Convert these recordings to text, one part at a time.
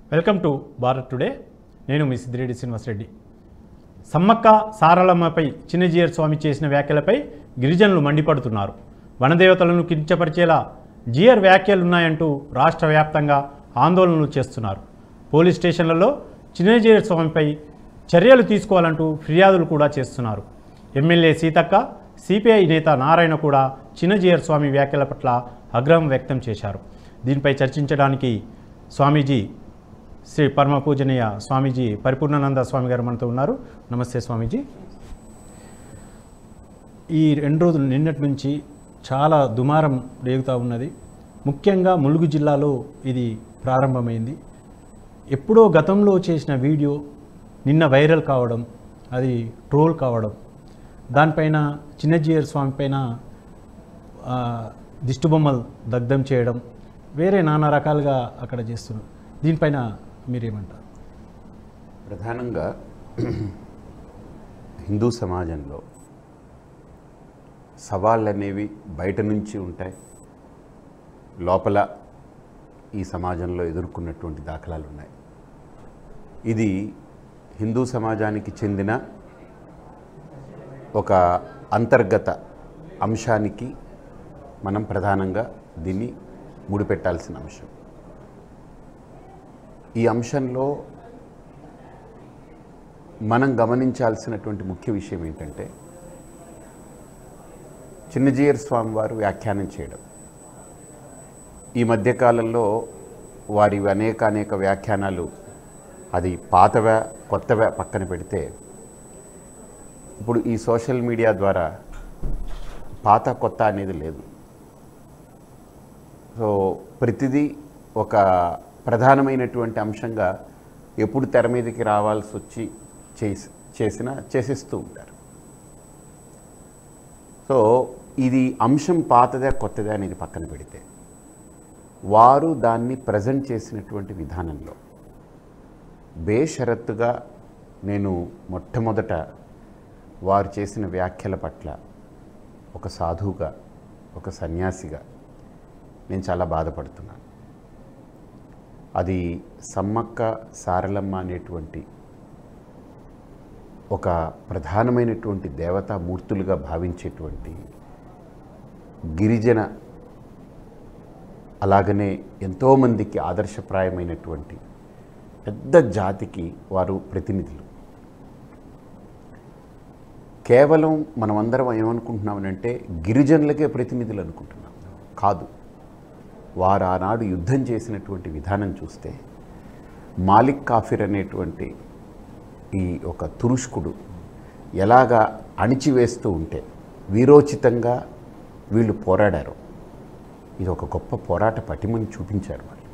Welcome to Bharat today నేను మీ సిద్ధిరెడ్డి శ్రీనివాసరెడ్డి సమ్మక్క సారలమ్మపై చిన్నజీయర్ స్వామి చేసిన వ్యాఖ్యలపై గిరిజనులు మండిపడుతున్నారు వనదేవతలను కించపరిచేలా జియర్ వ్యాఖ్యలున్నాయంటూ రాష్ట్ర వ్యాప్తంగా ఆందోళనలు చేస్తున్నారు పోలీస్ స్టేషన్లలో చిన్నజీయర్ స్వామిపై చర్యలు తీసుకోవాలంటూ ఫిర్యాదులు కూడా చేస్తున్నారు ఎమ్మెల్యే సీతక్క సిపిఐ నేత నారాయణ కూడా చిన్నజీయర్ స్వామి వ్యాఖ్యల పట్ల ఆగ్రహం వ్యక్తం చేశారు దీనిపై చర్చించడానికి స్వామీజీ శ్రీ పరమ పూజనీయ స్వామీజీ పరిపూర్ణానంద స్వామి గారు మనతో ఉన్నారు నమస్తే స్వామీజీ ఈ రెండు రోజులు నిన్నటి నుంచి చాలా దుమారం రేగుతూ ఉన్నది ముఖ్యంగా ములుగు జిల్లాలో ఇది ప్రారంభమైంది ఎప్పుడో గతంలో చేసిన వీడియో నిన్న వైరల్ కావడం అది ట్రోల్ కావడం దానిపైన చిన్నజీయర్ స్వామి పైన ఆ, దిష్టిబొమ్మలు దగ్ధం చేయడం వేరే నానా రకాలుగా అక్కడ చేస్తున్నారు దీనిపైన మీరేమంటారు ప్రధానంగా హిందూ సమాజంలో సవాళ్ళు అనేవి బయట నుంచి ఉంటాయి లోపల ఈ సమాజంలో ఎదుర్కొన్నటువంటి దాఖలాలు ఉన్నాయి ఇది హిందూ సమాజానికి చెందిన ఒక అంతర్గత అంశానికి మనం ప్రధానంగా దీన్ని ముడిపెట్టాల్సిన అంశం ఈ అంశంలో మనం గమనించాల్సినటువంటి ముఖ్య విషయం ఏంటంటే చిన్నజీయర్ స్వామి వారు వ్యాఖ్యానం చేయడం ఈ మధ్యకాలంలో వారి అనేక అనేక వ్యాఖ్యానాలు అది పాతవా కొత్తవా పక్కన పెడితే ఇప్పుడు ఈ సోషల్ మీడియా ద్వారా పాత కొత్త అనేది లేదు సో ప్రతిదీ ఒక ప్రధానమైనటువంటి అంశంగా ఎప్పుడు తెర మీదకి రావాల్సి వచ్చి చేసి చేసిన చేసిస్తూ ఉంటారు సో ఇది అంశం పాతదే కొత్తదే అనేది పక్కన పెడితే వారు దాన్ని ప్రజెంట్ చేసినటువంటి విధానంలో బేషరత్తుగా నేను మొట్టమొదట వారు చేసిన వ్యాఖ్యల పట్ల ఒక సాధువుగా ఒక సన్యాసిగా నేను చాలా బాధపడుతున్నాను అది సమ్మక్క సారలమ్మ అనేటువంటి ఒక ప్రధానమైనటువంటి దేవతా మూర్తులుగా భావించేటువంటి గిరిజన అలాగనే ఎంతోమందికి ఆదర్శప్రాయమైనటువంటి పెద్ద జాతికి వారు ప్రతినిధులు కేవలం మనమందరం ఏమనుకుంటున్నామనంటే గిరిజనులకే ప్రతినిధులు అనుకుంటున్నాం కాదు వారు ఆనాడు యుద్ధం చేసినటువంటి విధానం చూస్తే మాలిక్ కాఫిర్ అనేటువంటి ఈ ఒక తురుష్కుడు ఎలాగా అణిచివేస్తూ ఉంటే వీరోచితంగా వీళ్ళు పోరాడారు ఇది ఒక గొప్ప పోరాట పటిమని చూపించారు వాళ్ళు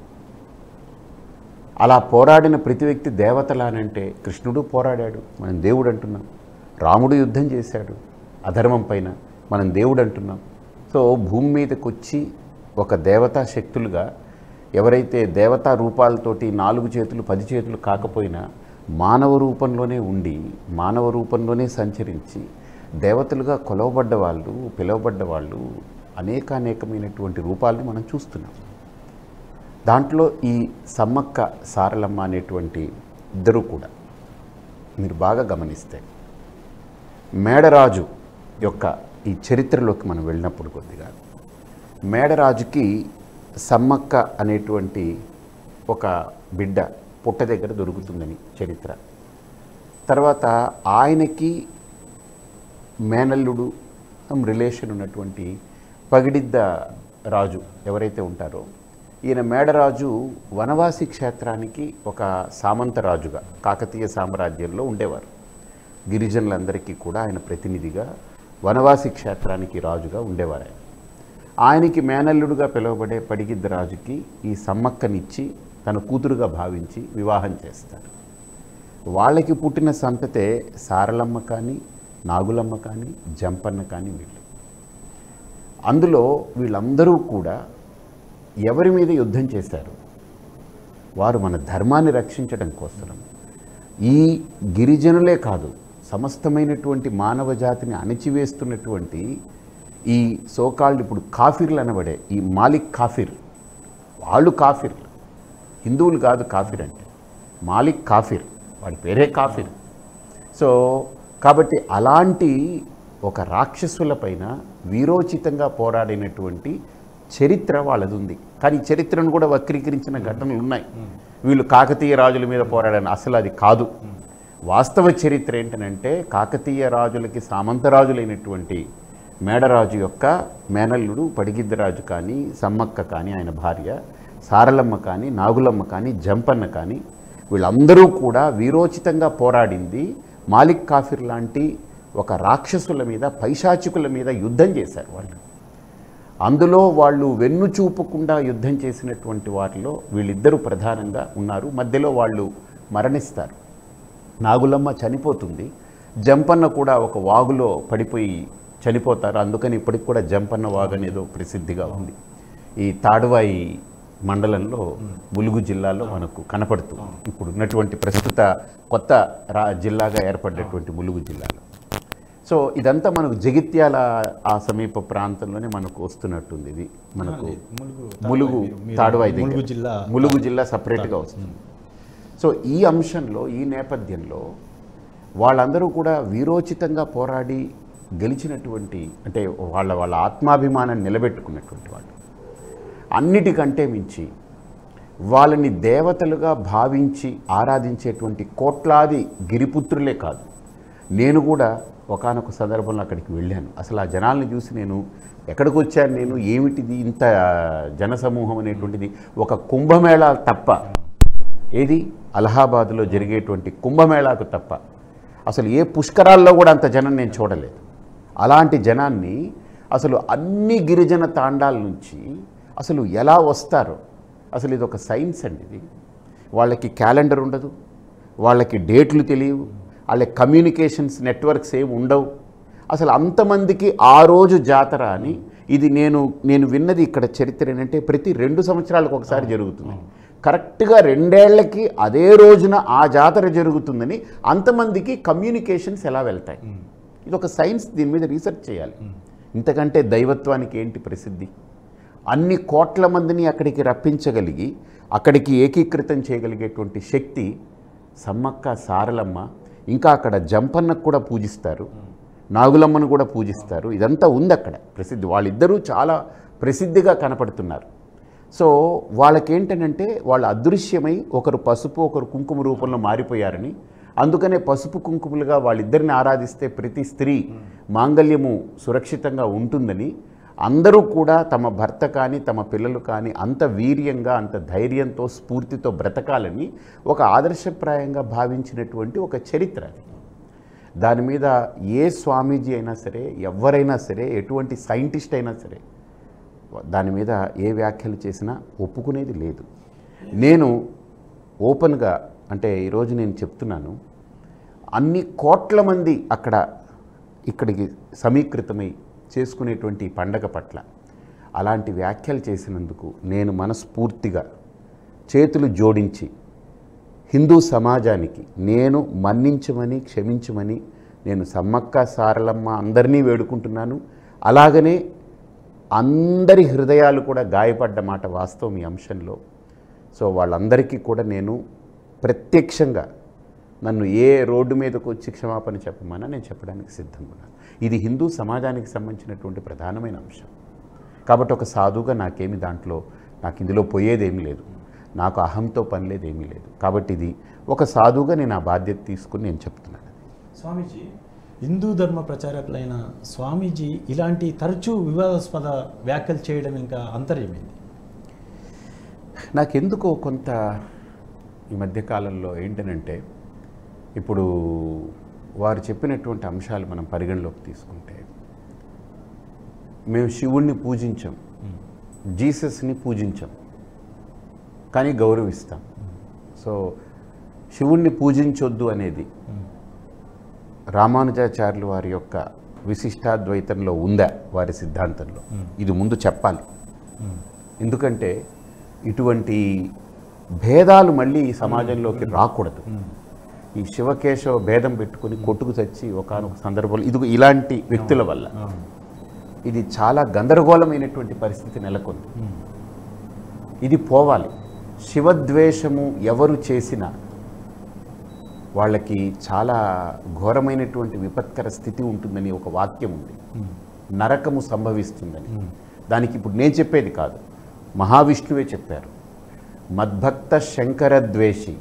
అలా పోరాడిన ప్రతి వ్యక్తి దేవతలానంటే కృష్ణుడు పోరాడాడు మనం దేవుడు అంటున్నాం రాముడు యుద్ధం చేశాడు అధర్మం పైన మనం దేవుడు అంటున్నాం సో భూమి మీదకి వచ్చి ఒక దేవతా శక్తులుగా ఎవరైతే దేవతా రూపాలతోటి నాలుగు చేతులు పది చేతులు కాకపోయినా మానవ రూపంలోనే ఉండి మానవ రూపంలోనే సంచరించి దేవతలుగా కొలవబడ్డ వాళ్ళు పిలువబడ్డ వాళ్ళు అనేకానేకమైనటువంటి రూపాలని మనం చూస్తున్నాం దాంట్లో ఈ సమ్మక్క సారలమ్మ అనేటువంటి ఇద్దరు కూడా మీరు బాగా గమనిస్తే మేడరాజు యొక్క ఈ చరిత్రలోకి మనం వెళ్ళినప్పుడు కొద్దిగా మేడరాజుకి సమ్మక్క అనేటువంటి ఒక బిడ్డ పుట్ట దగ్గర దొరుకుతుందని చరిత్ర తర్వాత ఆయనకి మేనల్లుడు సమ్ రిలేషన్ ఉన్నటువంటి పగిడిద్ద రాజు ఎవరైతే ఉంటారో ఈయన మేడరాజు వనవాసి క్షేత్రానికి ఒక సామంత రాజుగా కాకతీయ సామ్రాజ్యంలో ఉండేవారు గిరిజనులందరికీ కూడా ఆయన ప్రతినిధిగా వనవాసి క్షేత్రానికి రాజుగా ఉండేవారు ఆయన ఆయనకి మేనల్లుడుగా పిలువబడే పడిగిద్ద రాజుకి ఈ సమ్మక్కనిచ్చి తన కూతురుగా భావించి వివాహం చేస్తారు వాళ్ళకి పుట్టిన సంతతే సారలమ్మ కానీ నాగులమ్మ కానీ జంపన్న కానీ వీళ్ళు అందులో వీళ్ళందరూ కూడా ఎవరి మీద యుద్ధం చేశారు వారు మన ధర్మాన్ని రక్షించడం కోసం ఈ గిరిజనులే కాదు సమస్తమైనటువంటి మానవ జాతిని అణిచివేస్తున్నటువంటి ఈ సోకాల్డ్ ఇప్పుడు కాఫిర్లు అనబడే ఈ మాలిక్ కాఫిర్ వాళ్ళు కాఫిర్లు హిందువులు కాదు కాఫిర్ అంటే మాలిక్ కాఫిర్ వాడి పేరే కాఫిర్ సో కాబట్టి అలాంటి ఒక రాక్షసులపైన వీరోచితంగా పోరాడినటువంటి చరిత్ర వాళ్ళది ఉంది కానీ ఈ చరిత్రను కూడా వక్రీకరించిన ఘటనలు ఉన్నాయి వీళ్ళు కాకతీయ రాజుల మీద పోరాడని అసలు అది కాదు వాస్తవ చరిత్ర ఏంటనంటే కాకతీయ రాజులకి సామంతరాజులైనటువంటి మేడరాజు యొక్క మేనల్లుడు పడిగిద్దరాజు కానీ సమ్మక్క కానీ ఆయన భార్య సారలమ్మ కానీ నాగులమ్మ కానీ జంపన్న కానీ వీళ్ళందరూ కూడా వీరోచితంగా పోరాడింది మాలిక్ కాఫిర్ లాంటి ఒక రాక్షసుల మీద పైశాచికుల మీద యుద్ధం చేశారు వాళ్ళు అందులో వాళ్ళు వెన్ను చూపకుండా యుద్ధం చేసినటువంటి వాటిలో వీళ్ళిద్దరూ ప్రధానంగా ఉన్నారు మధ్యలో వాళ్ళు మరణిస్తారు నాగులమ్మ చనిపోతుంది జంపన్న కూడా ఒక వాగులో పడిపోయి చనిపోతారు అందుకని ఇప్పటికి కూడా జంపన్న వాగు అనేదో ప్రసిద్ధిగా ఉంది ఈ తాడువాయి మండలంలో ములుగు జిల్లాలో మనకు కనపడుతుంది ఇప్పుడు ఉన్నటువంటి ప్రస్తుత కొత్త రా జిల్లాగా ఏర్పడినటువంటి ములుగు జిల్లాలో సో ఇదంతా మనకు జగిత్యాల ఆ సమీప ప్రాంతంలోనే మనకు వస్తున్నట్టుంది ఇది మనకు ములుగు తాడువాయి దగ్గర. ములుగు జిల్లా ములుగు జిల్లా సపరేట్గా వస్తుంది సో ఈ అంశంలో ఈ నేపథ్యంలో వాళ్ళందరూ కూడా వీరోచితంగా పోరాడి గెలిచినటువంటి అంటే వాళ్ళ వాళ్ళ ఆత్మాభిమానాన్ని నిలబెట్టుకున్నటువంటి వాళ్ళు అన్నిటికంటే మించి వాళ్ళని దేవతలుగా భావించి ఆరాధించేటువంటి కోట్లాది గిరిపుత్రులే కాదు నేను కూడా ఒకానొక సందర్భంలో అక్కడికి వెళ్ళాను అసలు ఆ జనాల్ని చూసి నేను ఎక్కడికి వచ్చాను నేను ఏమిటిది ఇంత జనసమూహం అనేటువంటిది ఒక కుంభమేళా తప్ప ఏది అలహాబాద్లో జరిగేటువంటి కుంభమేళాకు తప్ప అసలు ఏ పుష్కరాల్లో కూడా అంత జనం నేను చూడలేదు అలాంటి జనాన్ని అసలు అన్ని గిరిజన తాండాల నుంచి అసలు ఎలా వస్తారో అసలు ఇది ఒక సైన్స్ అండి ఇది వాళ్ళకి క్యాలెండర్ ఉండదు వాళ్ళకి డేట్లు తెలియవు వాళ్ళ కమ్యూనికేషన్స్ నెట్వర్క్స్ ఏమి ఉండవు అసలు అంతమందికి ఆ రోజు జాతర అని ఇది నేను నేను విన్నది ఇక్కడ చరిత్ర ఏంటంటే ప్రతి రెండు సంవత్సరాలకు ఒకసారి జరుగుతుంది కరెక్ట్గా రెండేళ్లకి అదే రోజున ఆ జాతర జరుగుతుందని అంతమందికి కమ్యూనికేషన్స్ ఎలా వెళ్తాయి ఇది ఒక సైన్స్ దీని మీద రీసెర్చ్ చేయాలి ఇంతకంటే దైవత్వానికి ఏంటి ప్రసిద్ధి అన్ని కోట్ల మందిని అక్కడికి రప్పించగలిగి అక్కడికి ఏకీకృతం చేయగలిగేటువంటి శక్తి సమ్మక్క సారలమ్మ ఇంకా అక్కడ జంపన్నకు కూడా పూజిస్తారు నాగులమ్మను కూడా పూజిస్తారు ఇదంతా ఉంది అక్కడ ప్రసిద్ధి వాళ్ళిద్దరూ చాలా ప్రసిద్ధిగా కనపడుతున్నారు సో వాళ్ళకేంటనంటే వాళ్ళు అదృశ్యమై ఒకరు పసుపు ఒకరు కుంకుమ రూపంలో మారిపోయారని అందుకనే పసుపు కుంకుమలుగా వాళ్ళిద్దరిని ఆరాధిస్తే ప్రతి స్త్రీ మాంగల్యము సురక్షితంగా ఉంటుందని అందరూ కూడా తమ భర్త కానీ తమ పిల్లలు కానీ అంత వీర్యంగా అంత ధైర్యంతో స్ఫూర్తితో బ్రతకాలని ఒక ఆదర్శప్రాయంగా భావించినటువంటి ఒక చరిత్ర అది దాని మీద ఏ స్వామీజీ అయినా సరే ఎవరైనా సరే ఎటువంటి సైంటిస్ట్ అయినా సరే దాని మీద ఏ వ్యాఖ్యలు చేసినా ఒప్పుకునేది లేదు నేను ఓపెన్గా అంటే ఈరోజు నేను చెప్తున్నాను అన్ని కోట్ల మంది అక్కడ ఇక్కడికి సమీకృతమై చేసుకునేటువంటి ఈ పండగ పట్ల అలాంటి వ్యాఖ్యలు చేసినందుకు నేను మనస్ఫూర్తిగా చేతులు జోడించి హిందూ సమాజానికి నేను మన్నించమని క్షమించమని నేను సమ్మక్క సారలమ్మ అందరినీ వేడుకుంటున్నాను అలాగనే అందరి హృదయాలు కూడా గాయపడ్డ మాట వాస్తవం ఈ అంశంలో సో వాళ్ళందరికీ కూడా నేను ప్రత్యక్షంగా నన్ను ఏ రోడ్డు మీదకు వచ్చి క్షమాపణ చెప్పమన్నా నేను చెప్పడానికి సిద్ధంగా ఉన్నాను ఇది హిందూ సమాజానికి సంబంధించినటువంటి ప్రధానమైన అంశం కాబట్టి ఒక సాధువుగా నాకేమి దాంట్లో నాకు ఇందులో పోయేదేమీ లేదు నాకు అహంతో పని లేదు ఏమీ లేదు కాబట్టి ఇది ఒక సాధువుగా నేను ఆ బాధ్యత తీసుకుని నేను చెప్తున్నాను స్వామీజీ హిందూ ధర్మ ప్రచారకులైన స్వామీజీ ఇలాంటి తరచూ వివాదాస్పద వ్యాఖ్యలు చేయడం ఇంకా అంతర్యమైంది నాకెందుకో కొంత ఈ మధ్యకాలంలో ఏంటనంటే ఇప్పుడు వారు చెప్పినటువంటి అంశాలు మనం పరిగణలోకి తీసుకుంటే మేము శివుణ్ణి పూజించాం జీసస్ని పూజించాం కానీ గౌరవిస్తాం సో శివుణ్ణి పూజించొద్దు అనేది రామానుజాచార్యులు వారి యొక్క విశిష్టాద్వైతంలో ఉందా వారి సిద్ధాంతంలో ఇది ముందు చెప్పాలి ఎందుకంటే ఇటువంటి భేదాలు మళ్ళీ ఈ సమాజంలోకి రాకూడదు ఈ శివకేశవ భేదం పెట్టుకుని కొట్టుకు చచ్చి ఒకనొక సందర్భంలో ఇది ఇలాంటి వ్యక్తుల వల్ల ఇది చాలా గందరగోళమైనటువంటి పరిస్థితి నెలకొంది ఇది పోవాలి శివద్వేషము ఎవరు చేసినా వాళ్ళకి చాలా ఘోరమైనటువంటి విపత్కర స్థితి ఉంటుందని ఒక వాక్యం ఉంది నరకము సంభవిస్తుందని దానికి ఇప్పుడు నేను చెప్పేది కాదు మహావిష్ణువే చెప్పారు మద్భక్త శంకర ద్వేషి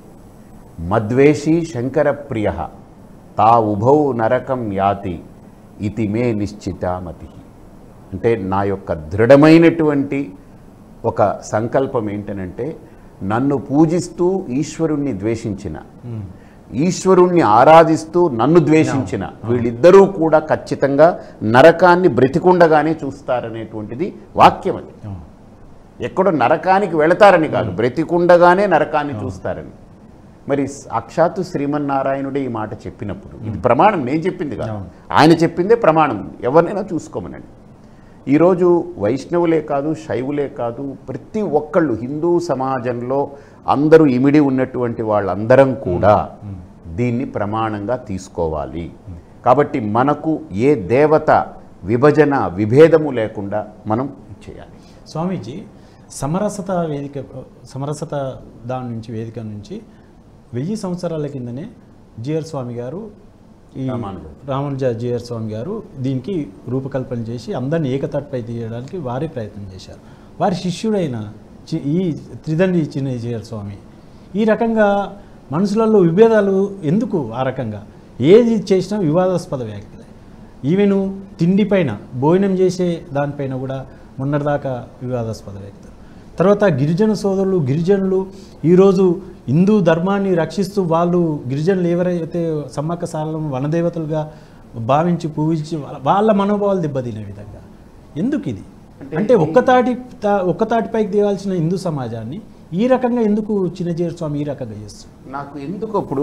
మద్వేషి శంకర ప్రియ తా ఉభౌ నరకం యాతి ఇతి మే నిశ్చితామతి అంటే నా యొక్క దృఢమైనటువంటి ఒక సంకల్పం ఏంటనంటే నన్ను పూజిస్తూ ఈశ్వరుణ్ణి ద్వేషించిన ఈశ్వరుణ్ణి ఆరాధిస్తూ నన్ను ద్వేషించిన వీళ్ళిద్దరూ కూడా ఖచ్చితంగా నరకాన్ని బ్రతికుండగానే చూస్తారనేటువంటిది వాక్యం అది ఎక్కడో నరకానికి వెళతారని కాదు బ్రతికుండగానే నరకాన్ని చూస్తారని మరి సాక్షాత్తు శ్రీమన్నారాయణుడే ఈ మాట చెప్పినప్పుడు ఇది ప్రమాణం నేను చెప్పింది కాదు ఆయన చెప్పిందే ప్రమాణం ఎవరినైనా చూసుకోమనండి ఈరోజు వైష్ణవులే కాదు శైవులే కాదు ప్రతి ఒక్కళ్ళు హిందూ సమాజంలో అందరూ ఇమిడి ఉన్నటువంటి వాళ్ళందరం కూడా దీన్ని ప్రమాణంగా తీసుకోవాలి కాబట్టి మనకు ఏ దేవత విభజన విభేదము లేకుండా మనం చేయాలి స్వామీజీ సమరసత వేదిక సమరసత దాని నుంచి వేదిక నుంచి వెయ్యి సంవత్సరాల కిందనే జిఆర్ స్వామి గారు ఈ రామానుజ. రామానుజ జిఆర్ స్వామి గారు దీనికి రూపకల్పన చేసి అందరిని ఏకతాటిపై తీయడానికి వారే ప్రయత్నం చేశారు వారి శిష్యుడైన చి- ఈ త్రిదండి చిన్న జిఆర్ స్వామి ఈ రకంగా మనుషులలో విభేదాలు ఎందుకు ఆ రకంగా ఏది చేసినా వివాదాస్పద వ్యాఖ్యలే ఈవెను తిండిపైన భోజనం చేసే దానిపైన కూడా మొన్నటిదాకా వివాదాస్పద వ్యక్తులు తర్వాత గిరిజన సోదరులు గిరిజనులు ఈరోజు హిందూ ధర్మాన్ని రక్షిస్తూ వాళ్ళు గిరిజనులు ఎవరైతే సమ్మక్క సారలం వనదేవతలుగా భావించి పూజించి వాళ్ళ- వాళ్ళ మనోభావాలు దెబ్బతినే విధంగా ఎందుకు ఇది అంటే ఒక్కతాటి తా- ఒక్కతాటిపైకి దిగాల్సిన హిందూ సమాజాన్ని ఈ రకంగా ఎందుకు చిన్నజీర స్వామి ఈ రకంగా చేస్తారు నాకు ఎందుకు అప్పుడు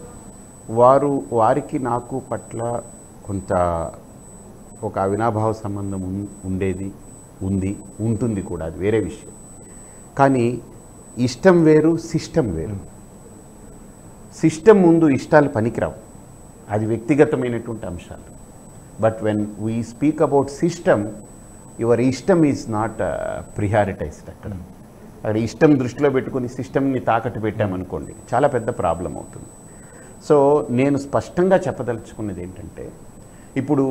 వారు వారికి నాకు పట్ల కొంత ఒక అవినాభావ సంబంధం ఉన్- ఉండేది ఉంది ఉంటుంది కూడా అది వేరే విషయం కానీ ఇష్టం వేరు సిస్టమ్ వేరు సిస్టమ్ ముందు ఇష్టాలు పనికిరావు అది వ్యక్తిగతమైనటువంటి అంశాలు but when we speak about system your ఇష్టం ఈజ్ నాట్ ప్రియారిటైజ్డ్ అక్కడ అక్కడ ఇష్టం దృష్టిలో పెట్టుకుని సిస్టమ్ని తాకట్టు పెట్టామనుకోండి చాలా పెద్ద ప్రాబ్లం అవుతుంది సో నేను స్పష్టంగా చెప్పదలుచుకున్నది ఏంటంటే ఇప్పుడు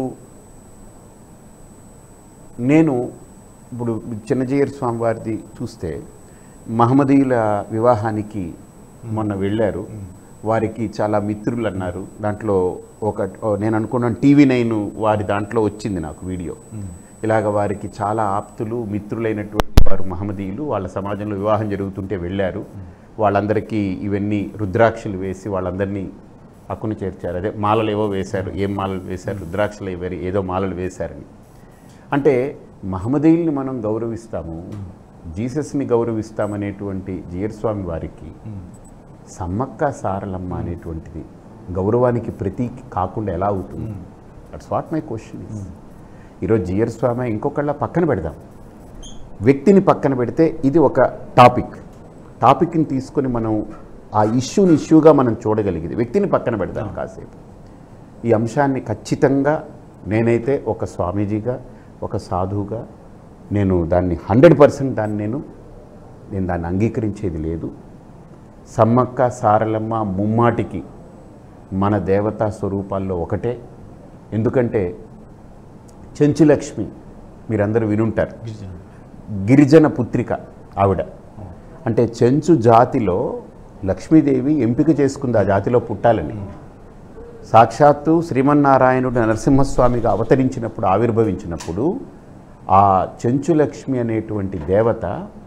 నేను ఇప్పుడు చిన్నజీయర్ స్వామి వారిది చూస్తే మహమ్మదీయుల వివాహానికి మొన్న వెళ్ళారు వారికి చాలా మిత్రులు అన్నారు దాంట్లో ఒక ఓ నేను అనుకున్నాను టీవీ నైన్ వారి దాంట్లో వచ్చింది నాకు వీడియో ఇలాగ వారికి చాలా ఆప్తులు మిత్రులైనటువంటి వారు మహమ్మదీయులు వాళ్ళ సమాజంలో వివాహం జరుగుతుంటే వెళ్ళారు వాళ్ళందరికీ ఇవన్నీ రుద్రాక్షలు వేసి వాళ్ళందరినీ హక్కును చేర్చారు అదే మాలలు ఏవో వేశారు ఏం మాలలు వేశారు రుద్రాక్షలు ఇవ్వరు ఏదో మాలలు వేశారని అంటే మహమ్మదీయుల్ని మనం గౌరవిస్తాము జీసస్ని గౌరవిస్తామనేటువంటి జీయర్ స్వామి వారికి సమ్మక్క సారలమ్మ అనేటువంటిది గౌరవానికి ప్రతీక కాకుండా ఎలా అవుతుంది that's what my question is ఈరోజు జియర్ స్వామి ఇంకొకళ్ళ పక్కన పెడదాం వ్యక్తిని పక్కన పెడితే ఇది ఒక టాపిక్ టాపిక్ని తీసుకొని మనం ఆ ఇష్యూని ఇష్యూగా మనం చూడగలిగేది వ్యక్తిని పక్కన పెడదాం కాసేపు ఈ అంశాన్ని ఖచ్చితంగా నేనైతే ఒక స్వామీజీగా ఒక సాధువుగా నేను దాన్ని హండ్రెడ్ పర్సెంట్ దాన్ని నేను నేను దాన్ని అంగీకరించేది లేదు సమ్మక్క సారలమ్మ ముమ్మాటికి మన దేవతా స్వరూపాల్లో ఒకటే ఎందుకంటే చెంచులక్ష్మి మీరందరూ వినుంటారు గిరిజనులు గిరిజన పుత్రిక ఆవిడ అంటే చెంచు జాతిలో లక్ష్మీదేవి ఎంపిక చేసుకుంది ఆ జాతిలో పుట్టాలని సాక్షాత్తు శ్రీమన్నారాయణుడు నరసింహస్వామిగా అవతరించినప్పుడు ఆవిర్భవించినప్పుడు ఆ చెంచు లక్ష్మి అనేటువంటి దేవత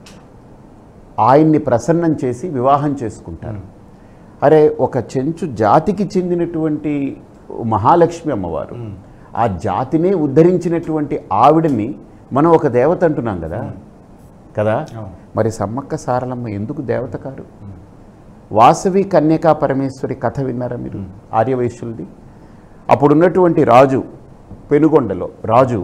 ఆయన్ని ప్రసన్నం చేసి వివాహం చేసుకుంటారు అరే ఒక చెంచు జాతికి చెందినటువంటి మహాలక్ష్మి అమ్మవారు ఆ జాతినే ఉద్ధరించినటువంటి ఆవిడని మనం ఒక దేవత అంటున్నాం కదా కదా అవును. మరి సమ్మక్క సారలమ్మ ఎందుకు దేవత కారు వాసవి కన్యకా పరమేశ్వరి కథ విన్నారా మీరు ఆర్యవైశ్యులది అప్పుడున్నటువంటి రాజు పెనుగొండలో రాజు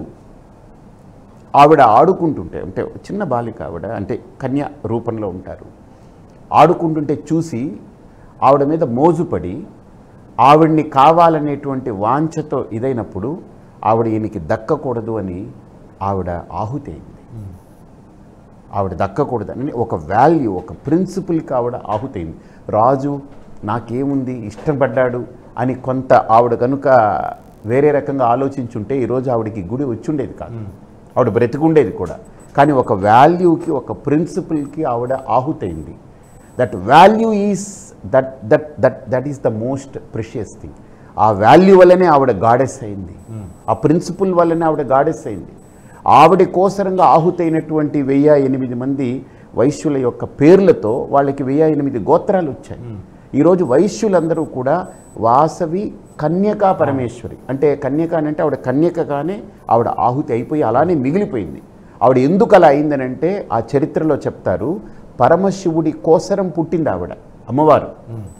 ఆవిడ ఆడుకుంటుంటే అంటే చిన్న బాలిక ఆవిడ అంటే కన్య రూపంలో ఉంటారు ఆడుకుంటుంటే చూసి ఆవిడ మీద మోజుపడి ఆవిడ్ని కావాలనేటువంటి వాంఛతో ఇదైనప్పుడు ఆవిడ ఈయనకి దక్కకూడదు అని ఆవిడ ఆహుతి అయింది ఆవిడ దక్కకూడదని ఒక వాల్యూ ఒక ప్రిన్సిపల్కి ఆవిడ ఆహుతైంది రాజు నాకేముంది ఇష్టపడ్డాడు అని కొంత ఆవిడ కనుక వేరే రకంగా ఆలోచించుంటే ఈరోజు ఆవిడకి గుడి వచ్చుండేది కాదు ఆవిడ బ్రతికుండేది కూడా కానీ ఒక వాల్యూకి ఒక ప్రిన్సిపల్కి ఆవిడ ఆహుతైంది that value is that that that that is the most precious thing ఆ వాల్యూ వల్లనే ఆవిడ గాడెస్ అయింది ఆ ప్రిన్సిపల్ వల్లనే ఆవిడ గాడెస్ అయింది ఆవిడ కోసరంగా ఆహుతైనటువంటి వెయ్యి ఎనిమిది మంది వైశ్యుల యొక్క పేర్లతో వాళ్ళకి వెయ్యి ఎనిమిది గోత్రాలు వచ్చాయి ఈరోజు వైశ్యులందరూ కూడా వాసవి కన్యకా పరమేశ్వరి అంటే కన్యక అని అంటే ఆవిడ కన్యకగానే ఆవిడ ఆహుతి అయిపోయి అలానే మిగిలిపోయింది ఆవిడ ఎందుకు అలా అయిందనంటే ఆ చరిత్రలో చెప్తారు పరమశివుడి కోసరం పుట్టింది ఆవిడ అమ్మవారు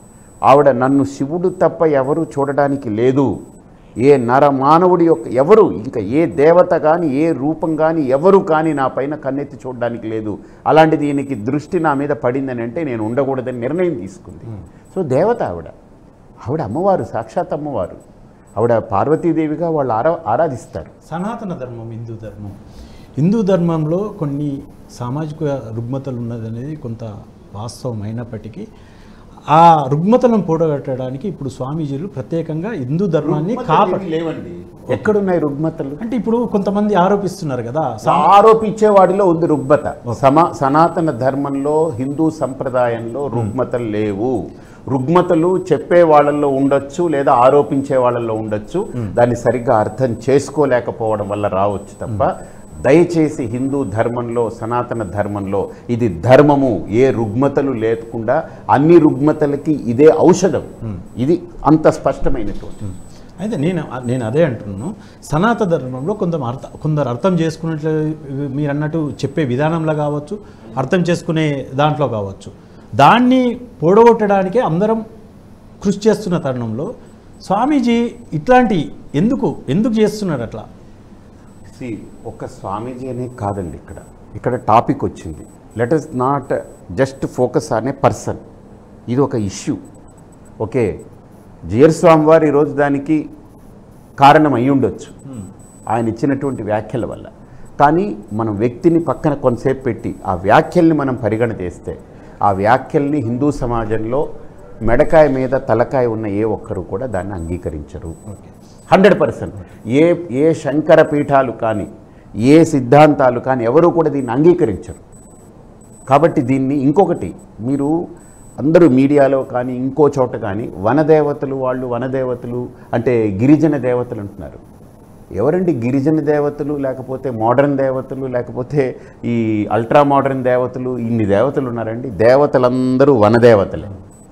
ఆవిడ నన్ను శివుడు తప్ప ఎవరు చూడడానికి లేదు ఏ నరమానవుడి యొక్క ఎవరు ఇంకా ఏ దేవత కానీ ఏ రూపం కానీ ఎవరు కానీ నా పైన కన్నెత్తి చూడడానికి లేదు అలాంటిది ఈయనకి దృష్టి నా మీద పడిందని అంటే నేను ఉండకూడదని నిర్ణయం తీసుకుంది సో దేవత ఆవిడ ఆవిడ అమ్మవారు సాక్షాత్ అమ్మవారు ఆవిడ పార్వతీదేవిగా వాళ్ళు ఆరా ఆరాధిస్తారు సనాతన ధర్మం హిందూ ధర్మం హిందూ ధర్మంలో కొన్ని సామాజిక రుగ్మతలు ఉన్నదనేది కొంత వాస్తవం అయినప్పటికీ ఆ రుగ్మతలను పోడగట్టడానికి ఇప్పుడు స్వామీజీలు ప్రత్యేకంగా హిందూ ధర్మాన్ని కాప లేవండి ఎక్కడున్నాయి రుగ్మతలు అంటే ఇప్పుడు కొంతమంది ఆరోపిస్తున్నారు కదా ఆరోపించే వాడిలో ఉంది రుగ్మత సమా సనాతన ధర్మంలో హిందూ సంప్రదాయంలో రుగ్మతలు లేవు రుగ్మతలు చెప్పే వాళ్ళల్లో ఉండొచ్చు లేదా ఆరోపించే వాళ్ళల్లో ఉండొచ్చు దాన్ని సరిగ్గా అర్థం చేసుకోలేకపోవడం వల్ల రావచ్చు తప్ప దయచేసి హిందూ ధర్మంలో సనాతన ధర్మంలో ఇది ధర్మము ఏ రుగ్మతలు లేకుండా అన్ని రుగ్మతలకి ఇదే ఔషధం ఇది అంత స్పష్టమైనటువంటి అయితే నేను నేను అదే అంటున్నాను సనాతన ధర్మంలో కొంత అర్థ కొందరు అర్థం చేసుకున్నట్లు మీరు అన్నట్టు చెప్పే విధానంలో కావచ్చు అర్థం చేసుకునే దాంట్లో కావచ్చు దాన్ని పోడగొట్టడానికే అందరం కృషి చేస్తున్న తరుణంలో స్వామీజీ ఇట్లాంటి ఎందుకు ఎందుకు చేస్తున్నారు అట్లా సి ఒక స్వామీజీ అనే కాదండి ఇక్కడ ఇక్కడ టాపిక్ వచ్చింది let us not just focus on a person ఇది ఒక ఇష్యూ ఓకే జియర్ స్వామి వారు ఈరోజు దానికి కారణం అయి ఉండొచ్చు ఆయన ఇచ్చినటువంటి వ్యాఖ్యల వల్ల కానీ మనం వ్యక్తిని పక్కన కొంతసేపు పెట్టి ఆ వ్యాఖ్యల్ని మనం పరిగణ చేస్తే ఆ వ్యాఖ్యల్ని హిందూ సమాజంలో మెడకాయ మీద తలకాయ ఉన్న ఏ ఒక్కరు కూడా దాన్ని అంగీకరించరు హండ్రెడ్ పర్సెంట్ ఏ ఏ శంకర పీఠాలు కానీ ఏ సిద్ధాంతాలు కానీ ఎవరు కూడా దీన్ని అంగీకరించరు కాబట్టి దీన్ని ఇంకొకటి మీరు అందరూ మీడియాలో కానీ ఇంకో చోట కానీ వనదేవతలు వాళ్ళు వనదేవతలు అంటే గిరిజన దేవతలు అంటున్నారు ఎవరండి గిరిజన దేవతలు లేకపోతే మోడర్న్ దేవతలు లేకపోతే ఈ అల్ట్రా మోడర్న్ దేవతలు ఇన్ని దేవతలు ఉన్నారండి దేవతలందరూ వనదేవతలే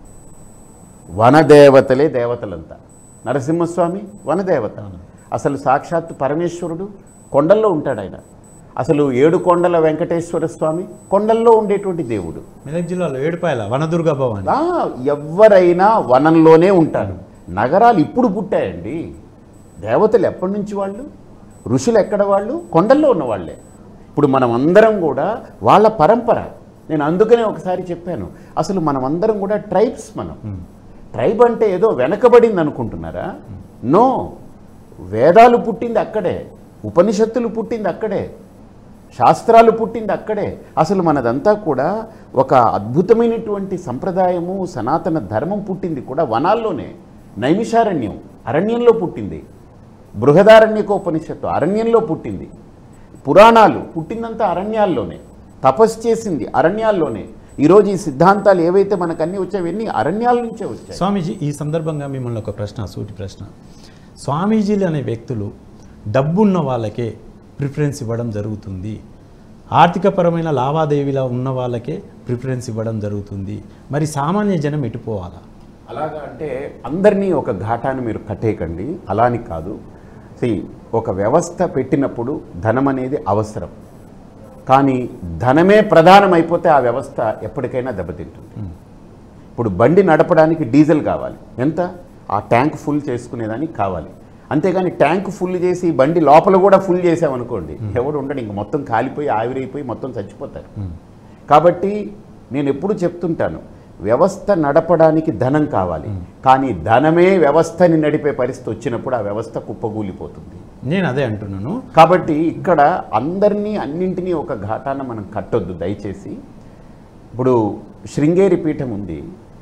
వనదేవతలే దేవతలంతా నరసింహస్వామి వనదేవత అసలు సాక్షాత్తు పరమేశ్వరుడు కొండల్లో ఉంటాడు ఆయన అసలు ఏడు కొండల వెంకటేశ్వర స్వామి కొండల్లో ఉండేటువంటి దేవుడు మెదక్ జిల్లాలో ఏడుపాయల వనదుర్గ భవాని ఆ, ఎవ్వరైనా వనంలోనే ఉంటారు నగరాలు ఇప్పుడు పుట్టాయండి దేవతలు ఎప్పటి నుంచి వాళ్ళు ఋషులు ఎక్కడ వాళ్ళు కొండల్లో ఉన్న వాళ్ళే ఇప్పుడు మనం అందరం కూడా వాళ్ళ పరంపర నేను అందుకనే ఒకసారి చెప్పాను అసలు మనం అందరం కూడా ట్రైబ్స్ మనం ట్రైబ్ అంటే ఏదో వెనకబడింది అనుకుంటున్నారా నో వేదాలు పుట్టింది అక్కడే ఉపనిషత్తులు పుట్టింది అక్కడే శాస్త్రాలు పుట్టింది అక్కడే అసలు మనదంతా కూడా ఒక అద్భుతమైనటువంటి సంప్రదాయము సనాతన ధర్మం పుట్టింది కూడా వనాల్లోనే నైమిషారణ్యం అరణ్యంలో పుట్టింది బృహదారణ్యకోపనిషత్తు అరణ్యంలో పుట్టింది పురాణాలు పుట్టిందంతా అరణ్యాల్లోనే తపస్సు చేసింది అరణ్యాల్లోనే ఈరోజు ఈ సిద్ధాంతాలు ఏవైతే మనకు అన్నీ వచ్చాయి అవన్నీ అరణ్యాల నుంచే వచ్చాయి స్వామీజీ ఈ సందర్భంగా మిమ్మల్ని ఒక ప్రశ్న సూటి ప్రశ్న స్వామీజీలు అనే వ్యక్తులు డబ్బున్న వాళ్ళకే ప్రిఫరెన్స్ ఇవ్వడం జరుగుతుంది ఆర్థికపరమైన లావాదేవీల ఉన్న వాళ్ళకే ప్రిఫరెన్స్ ఇవ్వడం జరుగుతుంది మరి సామాన్య జనం ఎటుపోవాలా అలాగా అంటే అందరినీ ఒక ఘాటాన్ని మీరు కట్టేయకండి అలా అని కాదు సి ఒక వ్యవస్థ పెట్టినప్పుడు ధనం అనేది అవసరం కానీ ధనమే ప్రధానమైపోతే ఆ వ్యవస్థ ఎప్పటికైనా దెబ్బతింటుంది ఇప్పుడు బండి నడపడానికి డీజిల్ కావాలి ఎంత ఆ ట్యాంక్ ఫుల్ చేసుకునేదానికి కావాలి అంతేగాని ట్యాంక్ ఫుల్ చేసి బండి లోపల కూడా ఫుల్ చేసామనుకోండి ఎవడు ఉండడు ఇంక మొత్తం కాలిపోయి ఆవిరైపోయి మొత్తం చచ్చిపోతారు కాబట్టి నేను ఎప్పుడు చెప్తుంటాను వ్యవస్థ నడపడానికి ధనం కావాలి కానీ ధనమే వ్యవస్థని నడిపే పరిస్థితి వచ్చినప్పుడు ఆ వ్యవస్థ కుప్పగూలిపోతుంది నేను అదే అంటున్నాను కాబట్టి ఇక్కడ అందరినీ అన్నింటినీ ఒక ఘాటాన మనం కట్టొద్దు దయచేసి ఇప్పుడు శృంగేరి పీఠం ఉంది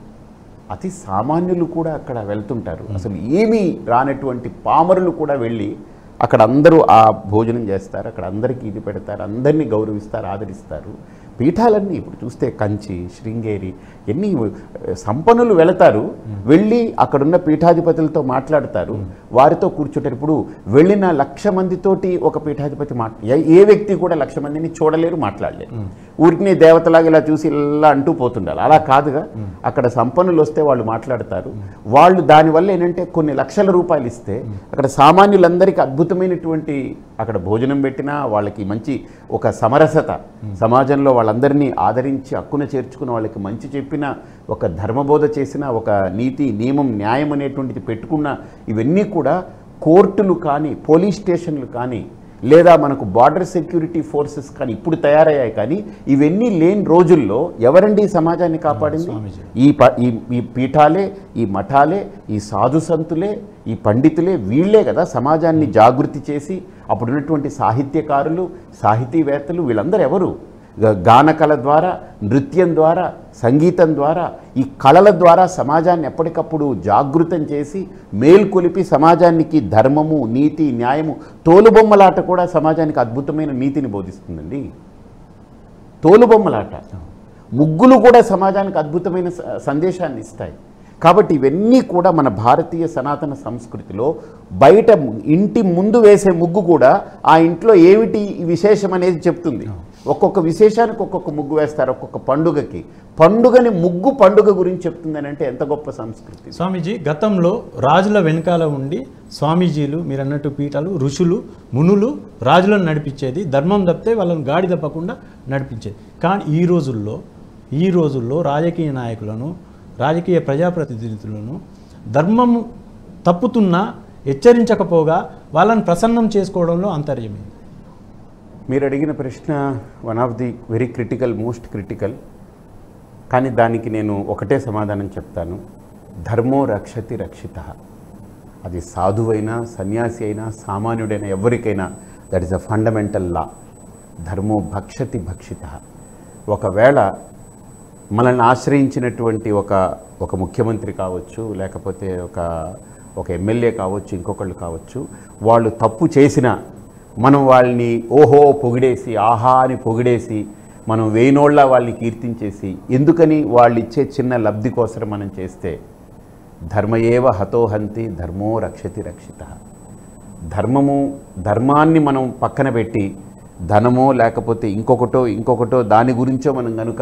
అతి సామాన్యులు కూడా అక్కడ వెళ్తుంటారు అసలు ఏమీ రానటువంటి పామరులు కూడా వెళ్ళి అక్కడ అందరూ ఆ భోజనం చేస్తారు అక్కడ అందరికీ ఇది పెడతారు అందరినీ గౌరవిస్తారు ఆదరిస్తారు పీఠాలన్నీ ఇప్పుడు చూస్తే కంచి శృంగేరి ఎన్ని సంపన్నులు వెళతారు వెళ్ళి అక్కడున్న పీఠాధిపతులతో మాట్లాడతారు వారితో కూర్చుంటారు ఇప్పుడు వెళ్ళిన లక్ష మందితోటి ఒక పీఠాధిపతి మాట్ ఏ- ఏ వ్యక్తి కూడా లక్ష మందిని చూడలేరు మాట్లాడలేరు ఊరికి దేవతలాగా ఇలా చూసి ఇలా అంటూ పోతుండాలి అలా కాదుగా అక్కడ సంపన్నులు వస్తే వాళ్ళు మాట్లాడతారు వాళ్ళు దానివల్ల ఏంటంటే కొన్ని లక్షల రూపాయలు ఇస్తే అక్కడ సామాన్యులందరికీ అద్భుతమైనటువంటి అక్కడ భోజనం పెట్టినా వాళ్ళకి మంచి ఒక సమరసత సమాజంలో వాళ్ళందరినీ ఆదరించి హక్కున చేర్చుకున్న వాళ్ళకి మంచి చెప్పిన ఒక ధర్మబోధ చేసిన ఒక నీతి నియమం న్యాయం అనేటువంటిది పెట్టుకున్న ఇవన్నీ కూడా కోర్టులు కానీ పోలీస్ స్టేషన్లు కానీ లేదా మనకు బార్డర్ సెక్యూరిటీ ఫోర్సెస్ కానీ ఇప్పుడు తయారయ్యాయి కానీ ఇవన్నీ లేని రోజుల్లో ఎవరండి ఈ సమాజాన్ని కాపాడింది స్వామీజీ. ఈ ప ఈ ఈ పీఠాలే ఈ మఠాలే ఈ సాధు సంతులే ఈ పండితులే వీళ్ళే కదా సమాజాన్ని జాగృతి చేసి అప్పుడున్నటువంటి సాహిత్యకారులు సాహితీవేత్తలు వీళ్ళందరూ ఎవరు గ- గాన కళ ద్వారా నృత్యం ద్వారా సంగీతం ద్వారా ఈ కళల ద్వారా సమాజాన్ని ఎప్పటికప్పుడు జాగృతం చేసి మేల్కొలిపి సమాజానికి ధర్మము నీతి న్యాయము తోలుబొమ్మలాట కూడా సమాజానికి అద్భుతమైన నీతిని బోధిస్తుందండి తోలుబొమ్మలాట ముగ్గులు కూడా సమాజానికి అద్భుతమైన స- సందేశాన్ని ఇస్తాయి కాబట్టి ఇవన్నీ కూడా మన భారతీయ సనాతన సంస్కృతిలో బయట ము- ఇంటి ముందు వేసే ముగ్గు కూడా ఆ ఇంట్లో ఏమిటి ఈ విశేషం అనేది చెప్తుంది ఒక్కొక్క విశేషానికి ఒక్కొక్క ముగ్గు వేస్తారు ఒక్కొక్క పండుగకి పండుగని ముగ్గు పండుగ గురించి చెప్తుందని అంటే ఎంత గొప్ప సంస్కృతి స్వామీజీ గతంలో రాజుల వెనకాల ఉండి స్వామీజీలు మీరు అన్నట్టు పీఠాలు ఋషులు మునులు రాజులను నడిపించేది ధర్మం తప్పితే వాళ్ళని గాడి తప్పకుండా నడిపించేది కానీ ఈ రోజుల్లో ఈ రోజుల్లో రాజకీయ నాయకులను రాజకీయ ప్రజాప్రతినిధులను ధర్మము తప్పుతున్నా హెచ్చరించకపోగా వాళ్ళని ప్రసన్నం చేసుకోవడంలో అంతర్యమైంది మీరు అడిగిన ప్రశ్న one of the very critical most critical కానీ దానికి నేను ఒకటే సమాధానం చెప్తాను ధర్మో రక్షతి రక్షిత అది సాధువైనా సన్యాసి అయినా సామాన్యుడైనా ఎవరికైనా that is a fundamental law ధర్మో భక్షతి భక్షిత ఒకవేళ మనల్ని ఆశ్రయించినటువంటి ఒక ఒక ముఖ్యమంత్రి కావచ్చు లేకపోతే ఒక ఒక ఎమ్మెల్యే కావచ్చు ఇంకొకళ్ళు కావచ్చు వాళ్ళు తప్పు చేసిన మనం వాళ్ళని ఓహో పొగిడేసి ఆహా అని పొగిడేసి మనం వేయినోళ్ళ వాళ్ళని కీర్తించేసి ఎందుకని వాళ్ళు ఇచ్చే చిన్న లబ్ధి కోసం మనం చేస్తే ధర్మయేవ హతోహంతి ధర్మో రక్షతి రక్షిత ధర్మము ధర్మాన్ని మనం పక్కన పెట్టి ధనమో లేకపోతే ఇంకొకటో ఇంకొకటో దాని గురించో మనం కనుక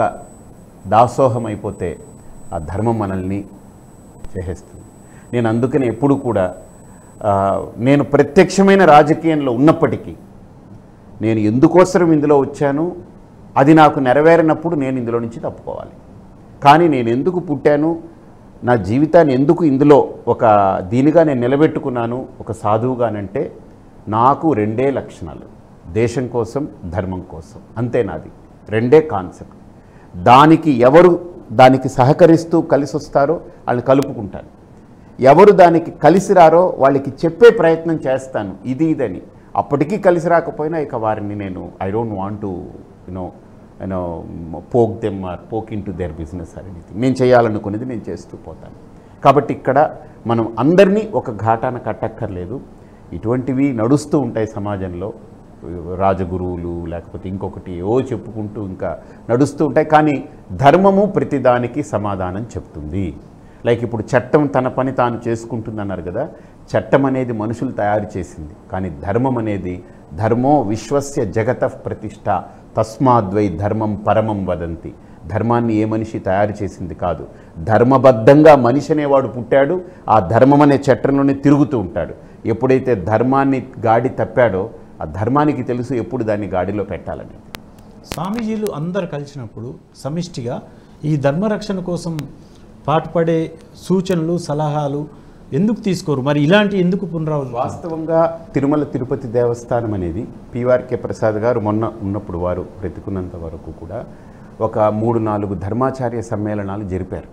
దాసోహం అయిపోతే ఆ ధర్మం మనల్ని చేసేస్తుంది నేను అందుకని ఎప్పుడు కూడా ఆ, నేను ప్రత్యక్షమైన రాజకీయంలో ఉన్నప్పటికీ నేను ఎందుకోసరం ఇందులో వచ్చాను అది నాకు నెరవేరినప్పుడు నేను ఇందులో నుంచి తప్పుకోవాలి కానీ నేను ఎందుకు పుట్టాను నా జీవితాన్ని ఎందుకు ఇందులో ఒక దీనిగా నేను నిలబెట్టుకున్నాను ఒక సాధువుగానంటే నాకు రెండే లక్షణాలు దేశం కోసం ధర్మం కోసం అంతే నాది రెండే కాన్సెప్ట్ దానికి ఎవరు దానికి సహకరిస్తూ కలిసి వస్తారో వాళ్ళని కలుపుకుంటాను ఎవరు దానికి కలిసి రారో వాళ్ళకి చెప్పే ప్రయత్నం చేస్తాను ఇది ఇదని అప్పటికీ కలిసి రాకపోయినా ఇక వారిని నేను I don't want to you know you know poke them or poke into their business or anything నేను చేయాలనుకునేది నేను చేస్తూ పోతాను కాబట్టి ఇక్కడ మనం అందరినీ ఒక ఘాటాన కట్టక్కర్లేదు ఇటువంటివి నడుస్తూ ఉంటాయి సమాజంలో రాజగురువులు లేకపోతే ఇంకొకటి ఏవో చెప్పుకుంటూ ఇంకా నడుస్తూ ఉంటాయి కానీ ధర్మము ప్రతిదానికి సమాధానం చెప్తుంది లైక్ ఇప్పుడు చట్టం తన పని తాను చేసుకుంటుంది అన్నారు కదా చట్టం అనేది మనుషులు తయారు చేసింది కానీ ధర్మం అనేది ధర్మో విశ్వస్య జగత ప్రతిష్ట తస్మాద్వై ధర్మం పరమం వదంతి ధర్మాన్ని ఏ మనిషి తయారు చేసింది కాదు ధర్మబద్ధంగా మనిషి అనేవాడు పుట్టాడు ఆ ధర్మం అనే చట్టంలోనే తిరుగుతూ ఉంటాడు ఎప్పుడైతే ధర్మాన్ని గాడి తప్పాడో ఆ ధర్మానికి తెలుసు ఎప్పుడు దాన్ని గాడిలో పెట్టాలని స్వామీజీలు అందరు కలిసినప్పుడు సమిష్టిగా ఈ ధర్మరక్షణ కోసం పాటుపడే సూచనలు సలహాలు ఎందుకు తీసుకోరు మరి ఇలాంటి ఎందుకు పునరావృతం వాస్తవంగా తిరుమల తిరుపతి దేవస్థానం అనేది పిఆర్కే ప్రసాద్ గారు మొన్న ఉన్నప్పుడు వారు బ్రతికున్నంత వరకు కూడా ఒక మూడు నాలుగు ధర్మాచార్య సమ్మేళనాలు జరిపారు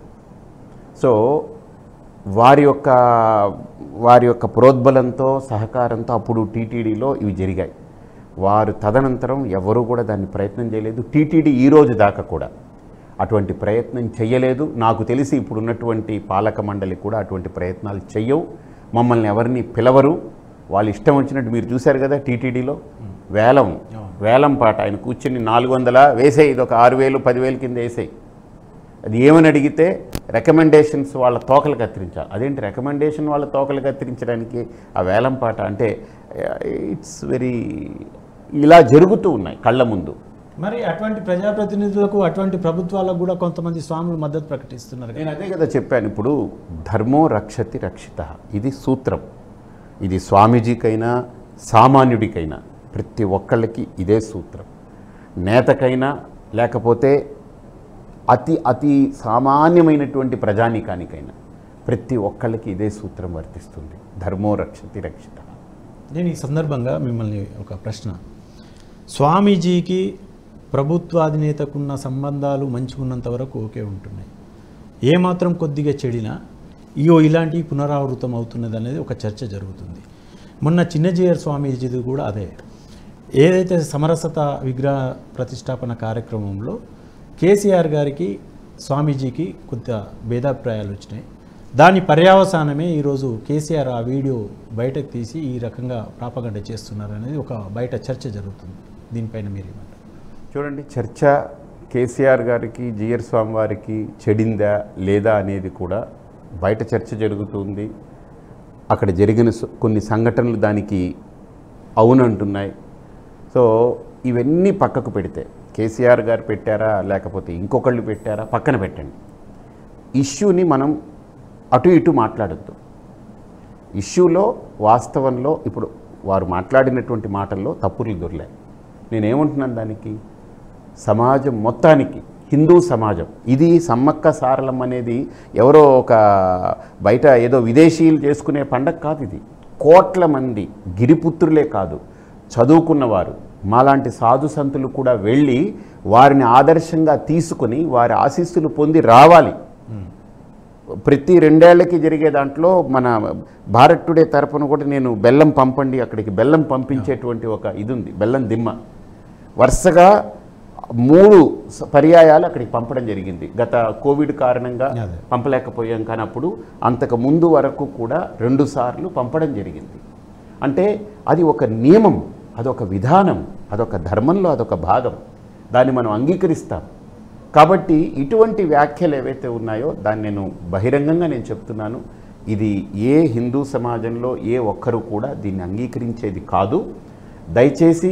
సో వారి యొక్క వారి యొక్క ప్రోద్బలంతో సహకారంతో అప్పుడు టీటీడీలో ఇవి జరిగాయి వారు తదనంతరం ఎవరూ కూడా దాన్ని ప్రయత్నం చేయలేదు టీటీడీ ఈ రోజు దాకా కూడా అటువంటి ప్రయత్నం చేయలేదు నాకు తెలిసి ఇప్పుడు ఉన్నటువంటి పాలక మండలి కూడా అటువంటి ప్రయత్నాలు చెయ్యవు మమ్మల్ని ఎవరిని పిలవరు వాళ్ళు ఇష్టం వచ్చినట్టు మీరు చూశారు కదా టీటీడీలో వేలం వేలం పాట ఆయన కూర్చుని నాలుగు వందల వేసేయి ఇది ఒక ఆరు వేలు పదివేలు కింద వేసేయి అది ఏమని అడిగితే రికమెండేషన్స్ వాళ్ళ తోకలు కత్తిరించాలి అదేంటి రికమెండేషన్ వాళ్ళ తోకలు కత్తిరించడానికి ఆ వేలం పాట అంటే ఇట్స్ వెరీ ఇలా జరుగుతూ ఉన్నాయి కళ్ళ ముందు మరి అటువంటి ప్రజాప్రతినిధులకు అటువంటి ప్రభుత్వాలకు కూడా కొంతమంది స్వాములు మద్దతు ప్రకటిస్తున్నారు కదా. నేను అదే కదా చెప్పాను ఇప్పుడు ధర్మో రక్షతి రక్షిత ఇది సూత్రం ఇది స్వామీజీకైనా సామాన్యుడికైనా ప్రతి ఒక్కళ్ళకి ఇదే సూత్రం నేతకైనా లేకపోతే అతి అతి సామాన్యమైనటువంటి ప్రజానీకానికైనా ప్రతి ఒక్కళ్ళకి ఇదే సూత్రం వర్తిస్తుంది ధర్మో రక్షతి రక్షిత నేను ఈ సందర్భంగా మిమ్మల్ని ఒక ప్రశ్న స్వామీజీకి ప్రభుత్వాధినేతకున్న సంబంధాలు మంచిగున్నంత వరకు ఓకే ఉంటున్నాయి ఏమాత్రం కొద్దిగా చెడినా ఇయో ఇలాంటివి పునరావృతం అవుతున్నది అనేది ఒక చర్చ జరుగుతుంది మొన్న చిన్నజీయర్ స్వామీజీది కూడా అదే ఏదైతే సమరసత విగ్రహ ప్రతిష్టాపన కార్యక్రమంలో కేసీఆర్ గారికి స్వామీజీకి కొంత భేదాభిప్రాయాలు వచ్చినాయి దాని పర్యావసానమే ఈరోజు కేసీఆర్ ఆ వీడియో బయటకు తీసి ఈ రకంగా ప్రాపగండ చేస్తున్నారు అనేది ఒక బయట చర్చ జరుగుతుంది దీనిపైన మీరు ఏమంటారు చూడండి చర్చ కేసీఆర్ గారికి జిఆర్ స్వామి వారికి చెడిందా లేదా అనేది కూడా బయట చర్చ జరుగుతుంది అక్కడ జరిగిన స- కొన్ని సంఘటనలు దానికి అవునంటున్నాయి సో ఇవన్నీ పక్కకు పెడితే కేసీఆర్ గారు పెట్టారా లేకపోతే ఇంకొకళ్ళు పెట్టారా పక్కన పెట్టండి ఇష్యూని మనం అటు ఇటు మాట్లాడద్దు ఇష్యూలో వాస్తవంలో ఇప్పుడు వారు మాట్లాడినటువంటి మాటల్లో తప్పులు దొరలాయి నేనేమంటున్నాను దానికి సమాజం మొత్తానికి హిందూ సమాజం ఇది సమ్మక్క సారలం అనేది ఎవరో ఒక బయట ఏదో విదేశీయులు చేసుకునే పండగ కాదు ఇది కోట్ల మంది గిరిపుత్రులే కాదు చదువుకున్నవారు మాలాంటి సాధు సంతులు కూడా వెళ్ళి వారిని ఆదర్శంగా తీసుకుని వారి ఆశీస్సులు పొంది రావాలి ప్రతి రెండేళ్లకి జరిగే దాంట్లో మన భారత్ టుడే తరపున కూడా నేను బెల్లం పంపండి అక్కడికి బెల్లం పంపించేటువంటి ఒక ఇది ఉంది బెల్లం దిమ్మ వరుసగా మూడు స- పర్యాయాలు అక్కడికి పంపడం జరిగింది గత కోవిడ్ కారణంగా అదే. పంపలేకపోయాం కానీ అప్పుడు అంతకు ముందు వరకు కూడా రెండు సార్లు పంపడం జరిగింది అంటే అది ఒక నియమం అదొక విధానం అదొక ధర్మంలో అదొక భాగం దాన్ని మనం అంగీకరిస్తాం కాబట్టి ఇటువంటి వ్యాఖ్యలు ఏవైతే ఉన్నాయో దాన్ని నేను బహిరంగంగా నేను చెప్తున్నాను ఇది ఏ హిందూ సమాజంలో ఏ ఒక్కరు కూడా దీన్ని అంగీకరించేది కాదు దయచేసి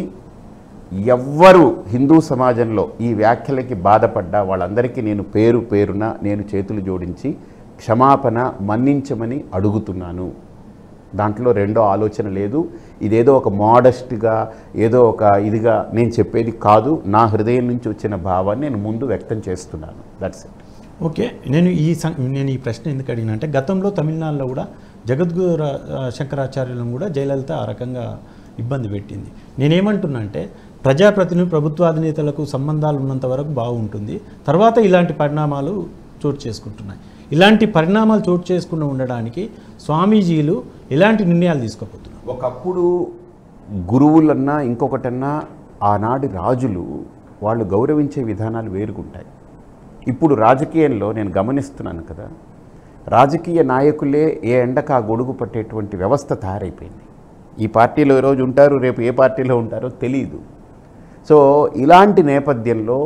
ఎవ్వరు హిందూ సమాజంలో ఈ వ్యాఖ్యలకి బాధపడ్డా వాళ్ళందరికీ నేను పేరు పేరున నేను చేతులు జోడించి క్షమాపణ మన్నించమని అడుగుతున్నాను దాంట్లో రెండో ఆలోచన లేదు ఇదేదో ఒక మోడస్ట్గా ఏదో ఒక ఇదిగా నేను చెప్పేది కాదు నా హృదయం నుంచి వచ్చిన భావాన్ని నేను ముందు వ్యక్తం చేస్తున్నాను దట్స్ ఇట్ ఓకే నేను ఈ సం- నేను ఈ ప్రశ్న ఎందుకు అడిగినా అంటే గతంలో తమిళనాడులో కూడా జగద్గురు రా- ఆ, శంకరాచార్యులను కూడా జయలలిత ఆ రకంగా ఇబ్బంది పెట్టింది నేనేమంటున్నా అంటే ప్రజాప్రతినిధులు ప్రభుత్వాధినేతలకు సంబంధాలు ఉన్నంత వరకు బాగుంటుంది తర్వాత ఇలాంటి పరిణామాలు చోటు చేసుకుంటున్నాయి ఇలాంటి పరిణామాలు చోటు చేసుకుండా ఉండడానికి స్వామీజీలు ఎలాంటి నిర్ణయాలు తీసుకోబోతున్నారు ఒకప్పుడు గురువులన్నా ఇంకొకటన్నా ఆనాటి రాజులు వాళ్ళు గౌరవించే విధానాలు వేరుగుంటాయి ఇప్పుడు రాజకీయంలో నేను గమనిస్తున్నాను కదా రాజకీయ నాయకులే ఏ ఎండకు ఆ గొడుగు పట్టేటువంటి వ్యవస్థ తయారైపోయింది ఈ పార్టీలో ఈరోజు ఉంటారు రేపు ఏ పార్టీలో ఉంటారో తెలియదు సో ఇలాంటి నేపథ్యంలో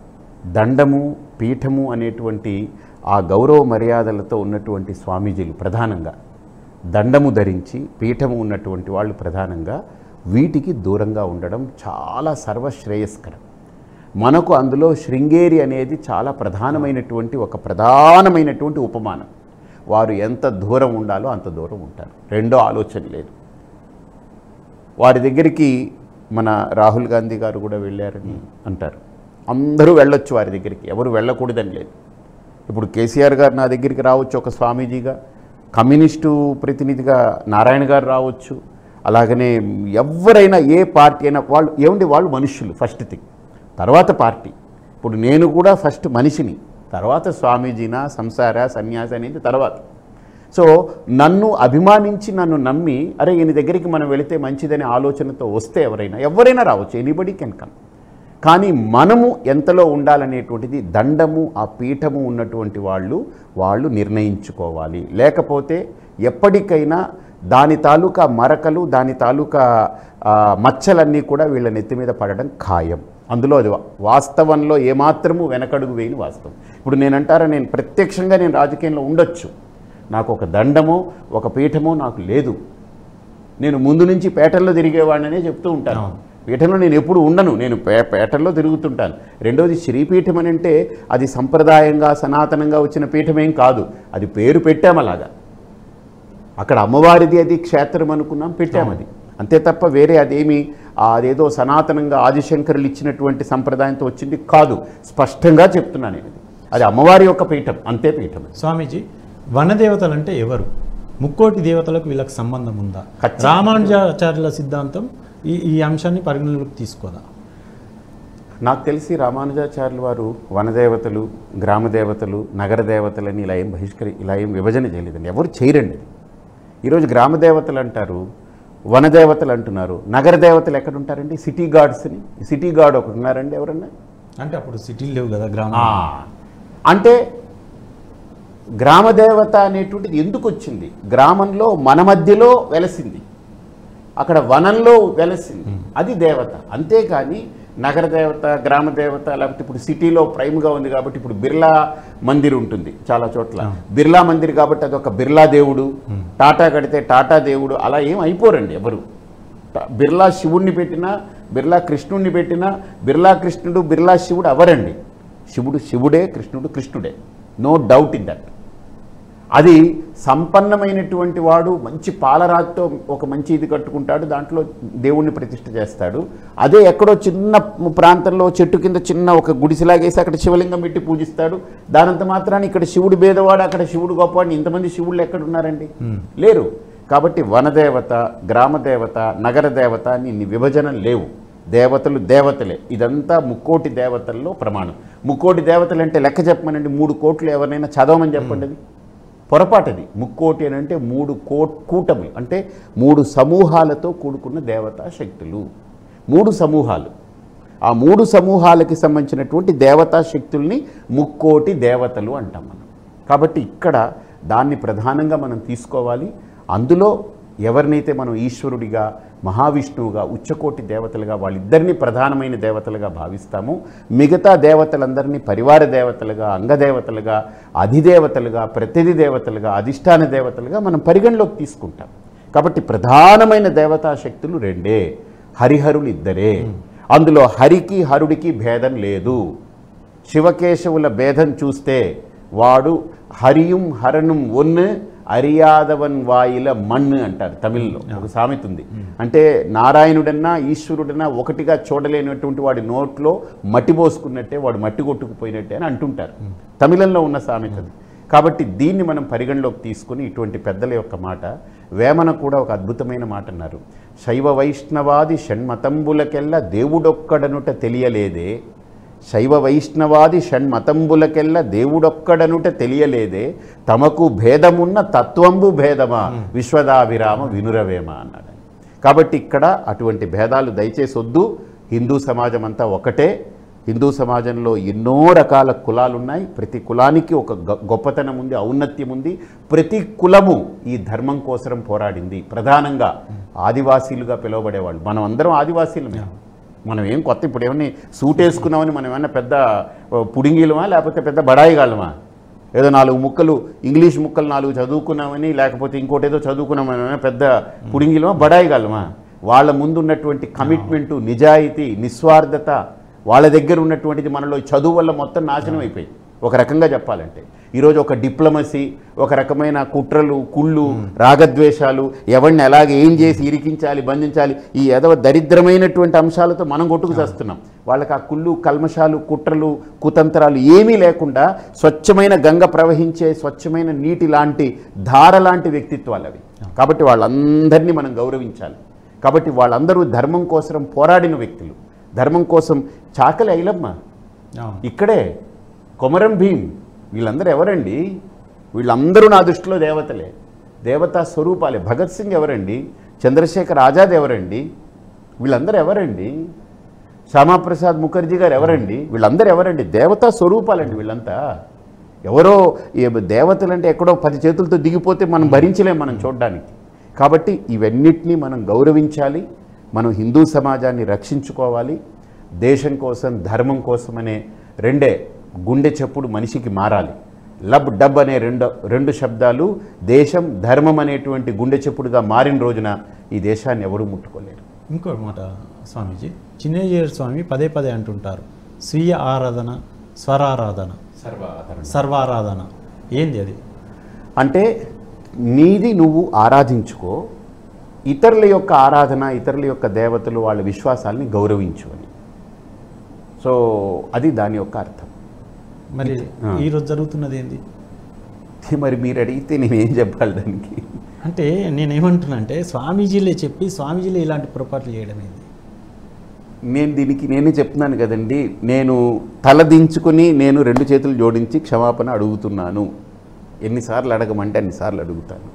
దండము పీఠము అనేటువంటి ఆ గౌరవ మర్యాదలతో ఉన్నటువంటి స్వామీజీలు ప్రధానంగా దండము ధరించి పీఠము ఉన్నటువంటి వాళ్ళు ప్రధానంగా వీటికి దూరంగా ఉండడం చాలా సర్వశ్రేయస్కరం మనకు అందులో శృంగేరి అనేది చాలా ప్రధానమైనటువంటి ఒక ప్రధానమైనటువంటి ఉపమానం వారు ఎంత దూరం ఉండాలో అంత దూరం ఉంటారు రెండో ఆలోచన లేదు వారి దగ్గరికి మన రాహుల్ గాంధీ గారు కూడా వెళ్ళారని అంటారు అందరూ వెళ్ళొచ్చు వారి దగ్గరికి ఎవరు వెళ్ళకూడదని లేదు ఇప్పుడు కేసీఆర్ గారు నా దగ్గరికి రావచ్చు ఒక స్వామీజీగా కమ్యూనిస్టు ప్రతినిధిగా నారాయణ గారు రావచ్చు అలాగనే ఎవరైనా ఏ పార్టీ అయినా వాళ్ళు ఏమండి వాళ్ళు మనుషులు ఫస్ట్ థింగ్ తర్వాత పార్టీ ఇప్పుడు నేను కూడా ఫస్ట్ మనిషిని తర్వాత స్వామీజీనా సంసార సన్యాసి అనేది తర్వాత సో నన్ను అభిమానించి నన్ను నమ్మి అరే ఈయన దగ్గరికి మనం వెళితే మంచిదనే ఆలోచనతో వస్తే ఎవరైనా ఎవరైనా రావచ్చు ఎనీబడి కెన్ కమ్ కానీ మనము ఎంతలో ఉండాలనేటువంటిది దండము ఆ పీఠము ఉన్నటువంటి వాళ్ళు వాళ్ళు నిర్ణయించుకోవాలి లేకపోతే ఎప్పటికైనా దాని తాలూకా మరకలు దాని తాలూకా ఆ, మచ్చలన్నీ కూడా వీళ్ళ నెత్తి మీద పడడం ఖాయం అందులో అది వా- వాస్తవంలో ఏమాత్రము వెనకడుగు వేయని వాస్తవం ఇప్పుడు నేను అంటారా నేను ప్రత్యక్షంగా నేను రాజకీయంలో ఉండొచ్చు నాకు ఒక దండమో ఒక పీఠమో నాకు లేదు నేను ముందు నుంచి పేటల్లో తిరిగేవాడిననే చెప్తూ ఉంటాను అవును. పీఠంలో నేను ఎప్పుడు ఉండను నేను పే పేటల్లో తిరుగుతుంటాను రెండోది శ్రీపీఠం అని అంటే అది సంప్రదాయంగా సనాతనంగా వచ్చిన పీఠమేం కాదు అది పేరు పెట్టాం అలాగా అక్కడ అమ్మవారిది అది క్షేత్రం అనుకున్నాం పెట్టాం అది అంతే తప్ప వేరే అదేమి ఆ అదేదో సనాతనంగా ఆదిశంకరులు ఇచ్చినటువంటి సంప్రదాయంతో వచ్చింది కాదు స్పష్టంగా చెప్తున్నాను నేను ఇది. అది అమ్మవారి యొక్క పీఠం అంతే పీఠం స్వామీజీ వనదేవతలు అంటే ఎవరు ముక్కోటి దేవతలకు వీళ్ళకి సంబంధం ఉందా ఖచ్చితంగా. రామానుజాచార్యుల సిద్ధాంతం ఈ ఈ అంశాన్ని పరిగణలోకి తీసుకోదా నాకు తెలిసి రామానుజాచార్యులు వారు వనదేవతలు గ్రామదేవతలు నగర దేవతలని ఇలా ఏం బహిష్కరి ఇలా ఏం విభజన చేయలేదండి ఎవరు చేయరండి ఇది. ఈరోజు గ్రామదేవతలు అంటారు వనదేవతలు అంటున్నారు నగర దేవతలు ఎక్కడ ఉంటారండి సిటీ గార్డ్స్ని సిటీ గార్డ్ ఒకటి ఉన్నారండి ఎవరన్నా అంటే అప్పుడు సిటీలు లేవు కదా గ్రామం అంటే గ్రామదేవత అనేటువంటిది ఎందుకు వచ్చింది గ్రామంలో మన మధ్యలో వెలసింది అక్కడ వనంలో వెలసింది అది దేవత అంతేకాని నగర దేవత గ్రామ దేవత లేకపోతే ఇప్పుడు సిటీలో ప్రైమ్గా ఉంది కాబట్టి ఇప్పుడు బిర్లా మందిర్ ఉంటుంది చాలా చోట్ల బిర్లా మందిర్ కాబట్టి అదొక బిర్లా దేవుడు టాటా కడితే టాటా దేవుడు అలా ఏం అయిపోరండి ఎవరు ట- బిర్లా శివుణ్ణి పెట్టినా బిర్లా కృష్ణుణ్ణి పెట్టినా బిర్లా కృష్ణుడు బిర్లా శివుడు అవరండి శివుడు శివుడే కృష్ణుడు కృష్ణుడే నో డౌట్ ఇన్ దట్ అది సంపన్నమైనటువంటి వాడు మంచి పాలరాతితో ఒక మంచి ఇది కట్టుకుంటాడు దాంట్లో దేవుణ్ణి ప్రతిష్ఠ చేస్తాడు అదే ఎక్కడో చిన్న ప్రాంతంలో చెట్టు కింద చిన్న ఒక గుడిసెలాగేసి అక్కడ శివలింగం పెట్టి పూజిస్తాడు దానంత మాత్రాన్ని ఇక్కడ శివుడు భేదవాడు అక్కడ శివుడు గొప్పవాడు ఇంతమంది శివుళ్ళు ఎక్కడ ఉన్నారండి లేరు కాబట్టి వనదేవత గ్రామదేవత నగర దేవత అని ఇన్ని విభజన లేవు దేవతలు దేవతలే ఇదంతా ముక్కోటి దేవతల్లో ప్రమాణం ముక్కోటి దేవతలు అంటే లెక్క చెప్పమనండి మూడు కోట్లు ఎవరినైనా చదవమని చెప్పండి అది పొరపాటది ముక్కోటి అని అంటే మూడు కో కూటములు అంటే మూడు సమూహాలతో కూడుకున్న దేవతా శక్తులు మూడు సమూహాలు ఆ మూడు సమూహాలకి సంబంధించినటువంటి దేవతా శక్తుల్ని ముక్కోటి దేవతలు అంటాం మనం కాబట్టి ఇక్కడ దాన్ని ప్రధానంగా మనం తీసుకోవాలి అందులో ఎవరినైతే మనం ఈశ్వరుడిగా మహావిష్ణువుగా ఉచ్చకోటి దేవతలుగా వాళ్ళిద్దరినీ ప్రధానమైన దేవతలుగా భావిస్తాము మిగతా దేవతలందరినీ పరివార దేవతలుగా అంగదేవతలుగా అధిదేవతలుగా ప్రతిధి దేవతలుగా అధిష్టాన దేవతలుగా మనం పరిగణలోకి తీసుకుంటాం కాబట్టి ప్రధానమైన దేవతా శక్తులు రెండే హరిహరులు ఇద్దరే అందులో హరికి హరుడికి భేదం లేదు శివకేశవుల భేదం చూస్తే వాడు హరియుం హరణం ఒన్ను అరియాదవన్ వాయిల మణ్ణు అంటారు తమిళ్లో ఒక సామెత ఉంది అంటే నారాయణుడన్నా ఈశ్వరుడన్నా ఒకటిగా చూడలేనటువంటి వాడి నోట్లో మట్టి పోసుకున్నట్టే వాడు మట్టి కొట్టుకుపోయినట్టే అని అంటుంటారు తమిళంలో ఉన్న సామెత అది కాబట్టి దీన్ని మనం పరిగణలోకి తీసుకుని ఇటువంటి పెద్దల యొక్క మాట వేమన కూడా ఒక అద్భుతమైన మాట అన్నారు శైవ వైష్ణవాది షణ్మతంబులకెల్లా దేవుడొక్కడనుట తెలియలేదే శైవ వైష్ణవాది షణ్మతంబులకెల్ల దేవుడొక్కడనుట తెలియలేదే తమకు భేదమున్న తత్వంబు భేదమా విశ్వదాభిరామ వినురవేమ అన్నాడు కాబట్టి ఇక్కడ అటువంటి భేదాలు దయచేసి వద్దు హిందూ సమాజం అంతా ఒకటే హిందూ సమాజంలో ఎన్నో రకాల కులాలు ఉన్నాయి ప్రతి కులానికి ఒక గ- గొప్పతనం ఉంది ఔన్నత్యం ఉంది ప్రతి కులము ఈ ధర్మం కోసం పోరాడింది ప్రధానంగా ఆదివాసీలుగా పిలువబడేవాళ్ళు మనం అందరం ఆదివాసీలమే మనం ఏం కొత్త ఇప్పుడు ఏమన్నా సూట్ వేసుకున్నామని మనం ఏమన్నా పెద్ద ఓ, పుడింగిలమా లేకపోతే పెద్ద బడాయిగాళ్ళమా ఏదో నాలుగు ముక్కలు ఇంగ్లీష్ ముక్కలు నాలుగు చదువుకున్నామని లేకపోతే ఇంకోటి ఏదో చదువుకున్నామని ఏమన్నా పెద్ద పుడింగిలమా బడాయిగాళ్ళమా వాళ్ళ ముందు ఉన్నటువంటి కమిట్మెంటు నిజాయితీ నిస్వార్థత వాళ్ళ దగ్గర ఉన్నటువంటిది మనలో చదువు వల్ల మొత్తం నాశనం అయిపోయింది ఒక రకంగా చెప్పాలంటే ఈరోజు ఒక డిప్లొమసీ ఒక రకమైన కుట్రలు కుళ్ళు రాగద్వేషాలు ఎవరిని ఎలాగ ఏం చేసి ఇరికించాలి బంధించాలి ఈ ఎదవ దరిద్రమైనటువంటి అంశాలతో మనం కొట్టుకు చేస్తున్నాం వాళ్ళకి ఆ కుళ్ళు కల్మషాలు కుట్రలు కుతంత్రాలు ఏమీ లేకుండా స్వచ్ఛమైన గంగ ప్రవహించే స్వచ్ఛమైన నీటి లాంటి ధార లాంటి వ్యక్తిత్వాలు అవి కాబట్టి వాళ్ళందరినీ మనం గౌరవించాలి కాబట్టి వాళ్ళందరూ ధర్మం కోసం పోరాడిన వ్యక్తులు ధర్మం కోసం చాకలి ఐలమ్మ అవును. ఇక్కడే కొమరం భీం వీళ్ళందరూ ఎవరండి వీళ్ళందరూ నా దృష్టిలో దేవతలే దేవతా స్వరూపాలే భగత్ సింగ్ ఎవరండి చంద్రశేఖర్ ఆజాద్ ఎవరండి వీళ్ళందరూ ఎవరండి శ్యామాప్రసాద్ ముఖర్జీ గారు ఎవరండి వీళ్ళందరూ ఎవరండి దేవతా స్వరూపాలండి వీళ్ళంతా ఎవరో ఈ దేవతలంటే ఎక్కడో పది చేతులతో దిగిపోతే మనం భరించలేం మనం చూడడానికి కాబట్టి ఇవన్నిటినీ మనం గౌరవించాలి మనం హిందూ సమాజాన్ని రక్షించుకోవాలి దేశం కోసం ధర్మం కోసం అనే రెండే గుండె చప్పుడు మనిషికి మారాలి లబ్ డబ్ అనే రెండు రెండు శబ్దాలు దేశం ధర్మం అనేటువంటి గుండె చెప్పుడుగా మారిన రోజున ఈ దేశాన్ని ఎవరూ ముట్టుకోలేరు ఇంకో మాట స్వామీజీ చిన్నజీయర్ స్వామి పదే పదే అంటుంటారు స్వీయ ఆరాధన స్వరారాధన సర్వారాధన ఏంది అది అంటే నీది నువ్వు ఆరాధించుకో ఇతరుల యొక్క ఆరాధన ఇతరుల యొక్క దేవతలు వాళ్ళ విశ్వాసాలని గౌరవించు అని సో అది దాని యొక్క అర్థం మరి ఆ. ఈరోజు జరుగుతున్నది ఏంది మరి మీరు అడిగితే నేనేం చెప్పాలి దానికి అంటే నేనేమంటున్నా అంటే స్వామీజీలే చెప్పి స్వామీజీలే ఇలాంటి పొరపాట్లు చేయడం ఏంది నేను దీనికి నేనే చెప్తున్నాను కదండి నేను తలదించుకుని నేను రెండు చేతులు జోడించి క్షమాపణ అడుగుతున్నాను ఎన్నిసార్లు అడగమంటే అన్నిసార్లు అడుగుతాను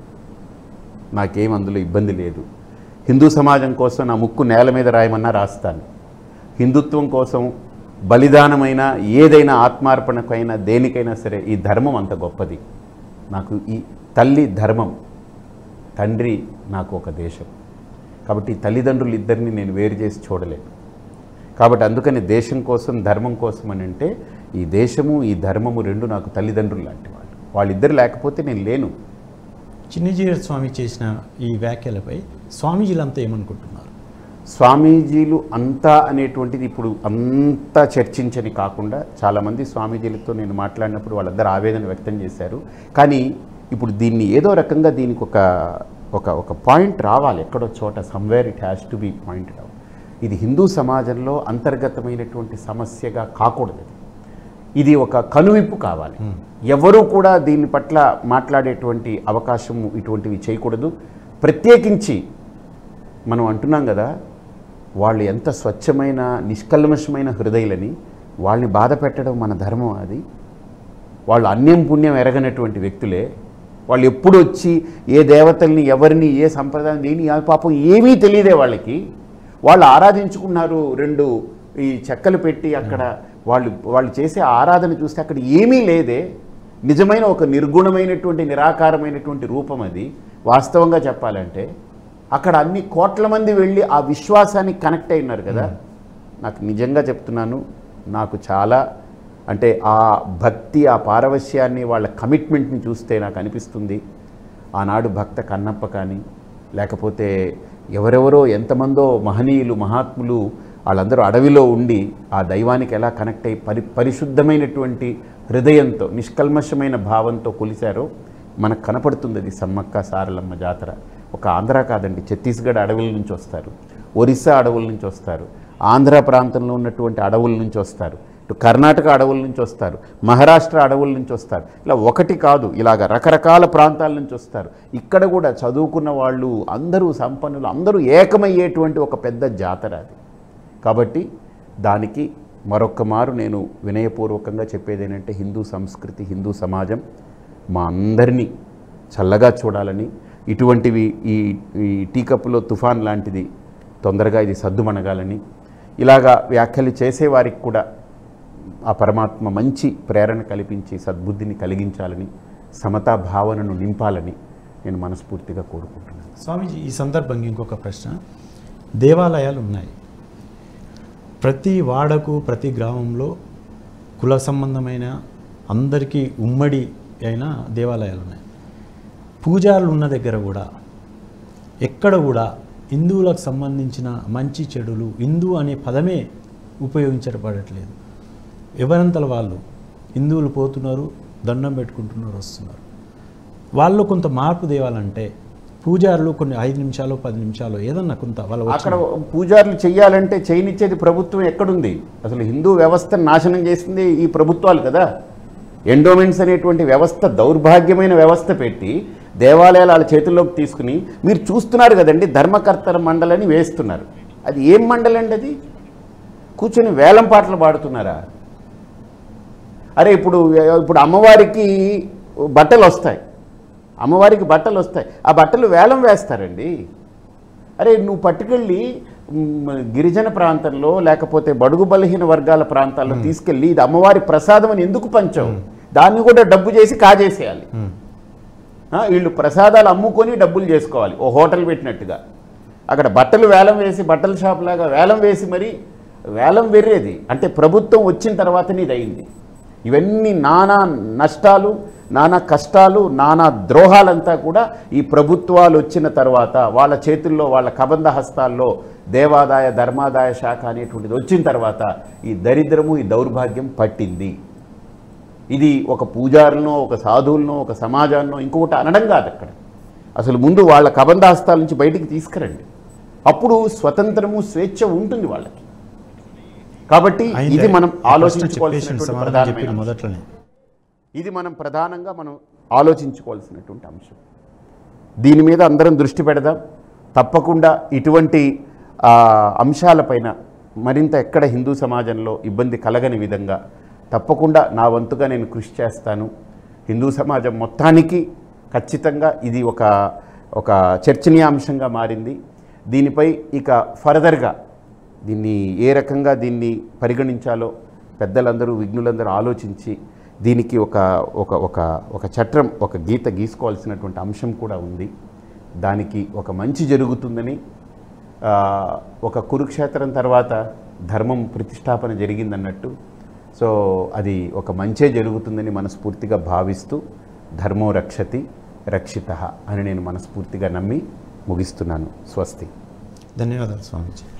నాకేం అందులో ఇబ్బంది లేదు హిందూ సమాజం కోసం నా ముక్కు నేల మీద రాయమన్నా రాస్తాను హిందుత్వం కోసం బలిదానమైన ఏదైనా ఆత్మార్పణకైనా దేనికైనా సరే ఈ ధర్మం అంత గొప్పది నాకు ఈ తల్లి ధర్మం తండ్రి నాకు ఒక దేశం కాబట్టి ఈ తల్లిదండ్రులు ఇద్దరిని నేను వేరు చేసి చూడలేను కాబట్టి అందుకని దేశం కోసం ధర్మం కోసం అని అంటే ఈ దేశము ఈ ధర్మము రెండు నాకు తల్లిదండ్రులు లాంటి వాళ్ళు వాళ్ళిద్దరు లేకపోతే నేను లేను చిన్నజీయర్ స్వామి చేసిన ఈ వ్యాఖ్యలపై స్వామీజీలంతా ఏమనుకుంటున్నారు స్వామీజీలు అంతా అనేటువంటిది ఇప్పుడు అంతా చర్చించని కాకుండా చాలామంది స్వామీజీలతో నేను మాట్లాడినప్పుడు వాళ్ళందరూ ఆవేదన వ్యక్తం చేశారు కానీ ఇప్పుడు దీన్ని ఏదో రకంగా దీనికి ఒక ఒక ఒక పాయింట్ రావాలి ఎక్కడో చోట somewhere it has to be pointed out ఇది హిందూ సమాజంలో అంతర్గతమైనటువంటి సమస్యగా కాకూడదు ఇది. ఇది ఒక కనువిప్పు కావాలి ఎవరూ కూడా దీని పట్ల మాట్లాడేటువంటి అవకాశం ఇటువంటివి చేయకూడదు ప్రత్యేకించి మనం అంటున్నాం కదా వాళ్ళు ఎంత స్వచ్ఛమైన నిష్కల్మషమైన హృదయులని వాళ్ళని బాధ పెట్టడం మన ధర్మం అది వాళ్ళు అన్యం పుణ్యం ఎరగనటువంటి వ్యక్తులే వాళ్ళు ఎప్పుడు వచ్చి ఏ దేవతల్ని ఎవరిని ఏ సంప్రదాయం దేని ఆ పాపం ఏమీ తెలియదే వాళ్ళకి వాళ్ళు ఆరాధించుకున్నారు రెండు ఈ చెక్కలు పెట్టి అక్కడ వాళ్ళు వాళ్ళు చేసే ఆరాధన చూస్తే అక్కడ ఏమీ లేదే నిజమైన ఒక నిర్గుణమైనటువంటి నిరాకారమైనటువంటి రూపం అది వాస్తవంగా చెప్పాలంటే అక్కడ అన్ని కోట్ల మంది వెళ్ళి ఆ విశ్వాసానికి కనెక్ట్ అయి ఉన్నారు కదా నాకు నిజంగా చెప్తున్నాను నాకు చాలా అంటే ఆ భక్తి ఆ పారవశ్యాన్ని వాళ్ళ కమిట్మెంట్ని చూస్తే నాకు అనిపిస్తుంది ఆనాడు భక్త కన్నప్ప కానీ లేకపోతే ఎవరెవరో ఎంతమందో మహనీయులు మహాత్ములు వాళ్ళందరూ అడవిలో ఉండి ఆ దైవానికి ఎలా కనెక్ట్ అయ్యి పరి పరిశుద్ధమైనటువంటి హృదయంతో నిష్కల్మషమైన భావంతో కొలిశారో మనకు కనపడుతుంది అది సమ్మక్క సారలమ్మ జాతర ఒక ఆంధ్ర కాదండి ఛత్తీస్గఢ్ అడవుల నుంచి వస్తారు ఒరిస్సా అడవుల నుంచి వస్తారు ఆంధ్ర ప్రాంతంలో ఉన్నటువంటి అడవుల నుంచి వస్తారు ఇటు కర్ణాటక అడవుల నుంచి వస్తారు మహారాష్ట్ర అడవుల నుంచి వస్తారు ఇలా ఒకటి కాదు ఇలాగ రకరకాల ప్రాంతాల నుంచి వస్తారు ఇక్కడ కూడా చదువుకున్న వాళ్ళు అందరూ సంపన్నులు అందరూ ఏకమయ్యేటువంటి ఒక పెద్ద జాతర అది కాబట్టి దానికి మరొక్క మారు నేను వినయపూర్వకంగా చెప్పేది ఏంటంటే హిందూ సంస్కృతి హిందూ సమాజం మా అందరినీ చల్లగా చూడాలని ఇటువంటివి ఈ ఈ టీ కప్పులో తుఫాన్ లాంటిది తొందరగా ఇది సద్దుమణగాలని ఇలాగా వ్యాఖ్యలు చేసేవారికి కూడా ఆ పరమాత్మ మంచి ప్రేరణ కల్పించి సద్బుద్ధిని కలిగించాలని సమతా భావనను నింపాలని నేను మనస్ఫూర్తిగా కోరుకుంటున్నాను స్వామీజీ ఈ సందర్భంగా ఇంకొక ప్రశ్న దేవాలయాలు ఉన్నాయి ప్రతి వాడకు ప్రతి గ్రామంలో కుల సంబంధమైన అందరికీ ఉమ్మడి అయిన దేవాలయాలు ఉన్నాయి పూజారులు ఉన్న దగ్గర కూడా ఎక్కడ కూడా హిందువులకు సంబంధించిన మంచి చెడులు హిందూ అనే పదమే ఉపయోగించబడట్లేదు ఎవరంతల వాళ్ళు హిందువులు పోతున్నారు దండం పెట్టుకుంటున్నారు వస్తున్నారు వాళ్ళు కొంత మార్పు తేవాలంటే పూజారులు కొన్ని ఐదు నిమిషాలు పది నిమిషాలు ఏదన్నా కొంత వాళ్ళ అక్కడ పూజారులు చెయ్యాలంటే చేయనిచ్చేది ప్రభుత్వం ఎక్కడుంది అసలు హిందూ వ్యవస్థను నాశనం చేసింది ఈ ప్రభుత్వాలు కదా ఎండోమెంట్స్ అనేటువంటి వ్యవస్థ దౌర్భాగ్యమైన వ్యవస్థ పెట్టి దేవాలయాలు వాళ్ళ చేతుల్లోకి తీసుకుని మీరు చూస్తున్నారు కదండి ధర్మకర్తల మండలని వేస్తున్నారు అది ఏం మండలండి అది కూర్చొని వేలం పాటలు పాడుతున్నారా అరే ఇప్పుడు ఇప్పుడు అమ్మవారికి బట్టలు వస్తాయి అమ్మవారికి బట్టలు వస్తాయి ఆ బట్టలు వేలం వేస్తారండి అరే నువ్వు పట్టుకెళ్ళి మ్, గిరిజన ప్రాంతంలో లేకపోతే బడుగు బలహీన వర్గాల ప్రాంతాల్లో తీసుకెళ్ళి ఇది అమ్మవారి ప్రసాదం అని ఎందుకు పంచావు దాన్ని కూడా డబ్బు చేసి కాజేసేయాలి ఆ, వీళ్ళు ప్రసాదాలు అమ్ముకొని డబ్బులు చేసుకోవాలి ఓ హోటల్ పెట్టినట్టుగా అక్కడ బట్టలు వేలం వేసి బట్టల షాప్ లాగా వేలం వేసి మరి వేలం వెర్రేది అంటే ప్రభుత్వం వచ్చిన తర్వాతనే ఇది అయింది ఇవన్నీ నానా నష్టాలు నానా కష్టాలు నానా ద్రోహాలంతా కూడా ఈ ప్రభుత్వాలు వచ్చిన తర్వాత వాళ్ళ చేతుల్లో వాళ్ళ కబంధ హస్తాల్లో దేవాదాయ ధర్మాదాయ శాఖ అనేటువంటిది వచ్చిన తర్వాత ఈ దరిద్రము ఈ దౌర్భాగ్యం పట్టింది ఇది ఒక పూజారులనో ఒక సాధువులనో ఒక సమాజాన్నో ఇంకొకటి అనడం కాదు అక్కడ అసలు ముందు వాళ్ళ కబంధాస్తాల నుంచి బయటికి తీసుకురండి అప్పుడు స్వతంత్రము స్వేచ్ఛ ఉంటుంది వాళ్ళకి కాబట్టి ఇది మనం ఆలోచించుకోవాల్సినటువంటి ప్రధానమైన చెప్పిన అంశం. మొదట్లోనే ఇది మనం ప్రధానంగా మనం ఆలోచించుకోవాల్సినటువంటి అంశం దీని మీద అందరం దృష్టి పెడదాం తప్పకుండా ఇటువంటి ఆ, అంశాలపైన మరింత ఎక్కడ హిందూ సమాజంలో ఇబ్బంది కలగని విధంగా తప్పకుండా నా వంతుగా నేను కృషి చేస్తాను హిందూ సమాజం మొత్తానికి ఖచ్చితంగా ఇది ఒక ఒక చర్చనీయాంశంగా మారింది దీనిపై ఇక ఫర్దర్గా దీన్ని ఏ రకంగా దీన్ని పరిగణించాలో పెద్దలందరూ విఘ్నులందరూ ఆలోచించి దీనికి ఒక ఒక ఒక ఒక చట్టం ఒక గీత గీసుకోవాల్సినటువంటి అంశం కూడా ఉంది దానికి ఒక మంచి జరుగుతుందని ఆ, ఒక కురుక్షేత్రం తర్వాత ధర్మం ప్రతిష్టాపన జరిగిందన్నట్టు సో అది ఒక మంచే జరుగుతుందని మనస్ఫూర్తిగా భావిస్తూ ధర్మో రక్షతి రక్షిత అని నేను మనస్ఫూర్తిగా నమ్మి ముగిస్తున్నాను స్వస్తి ధన్యవాదాలు స్వామీజీ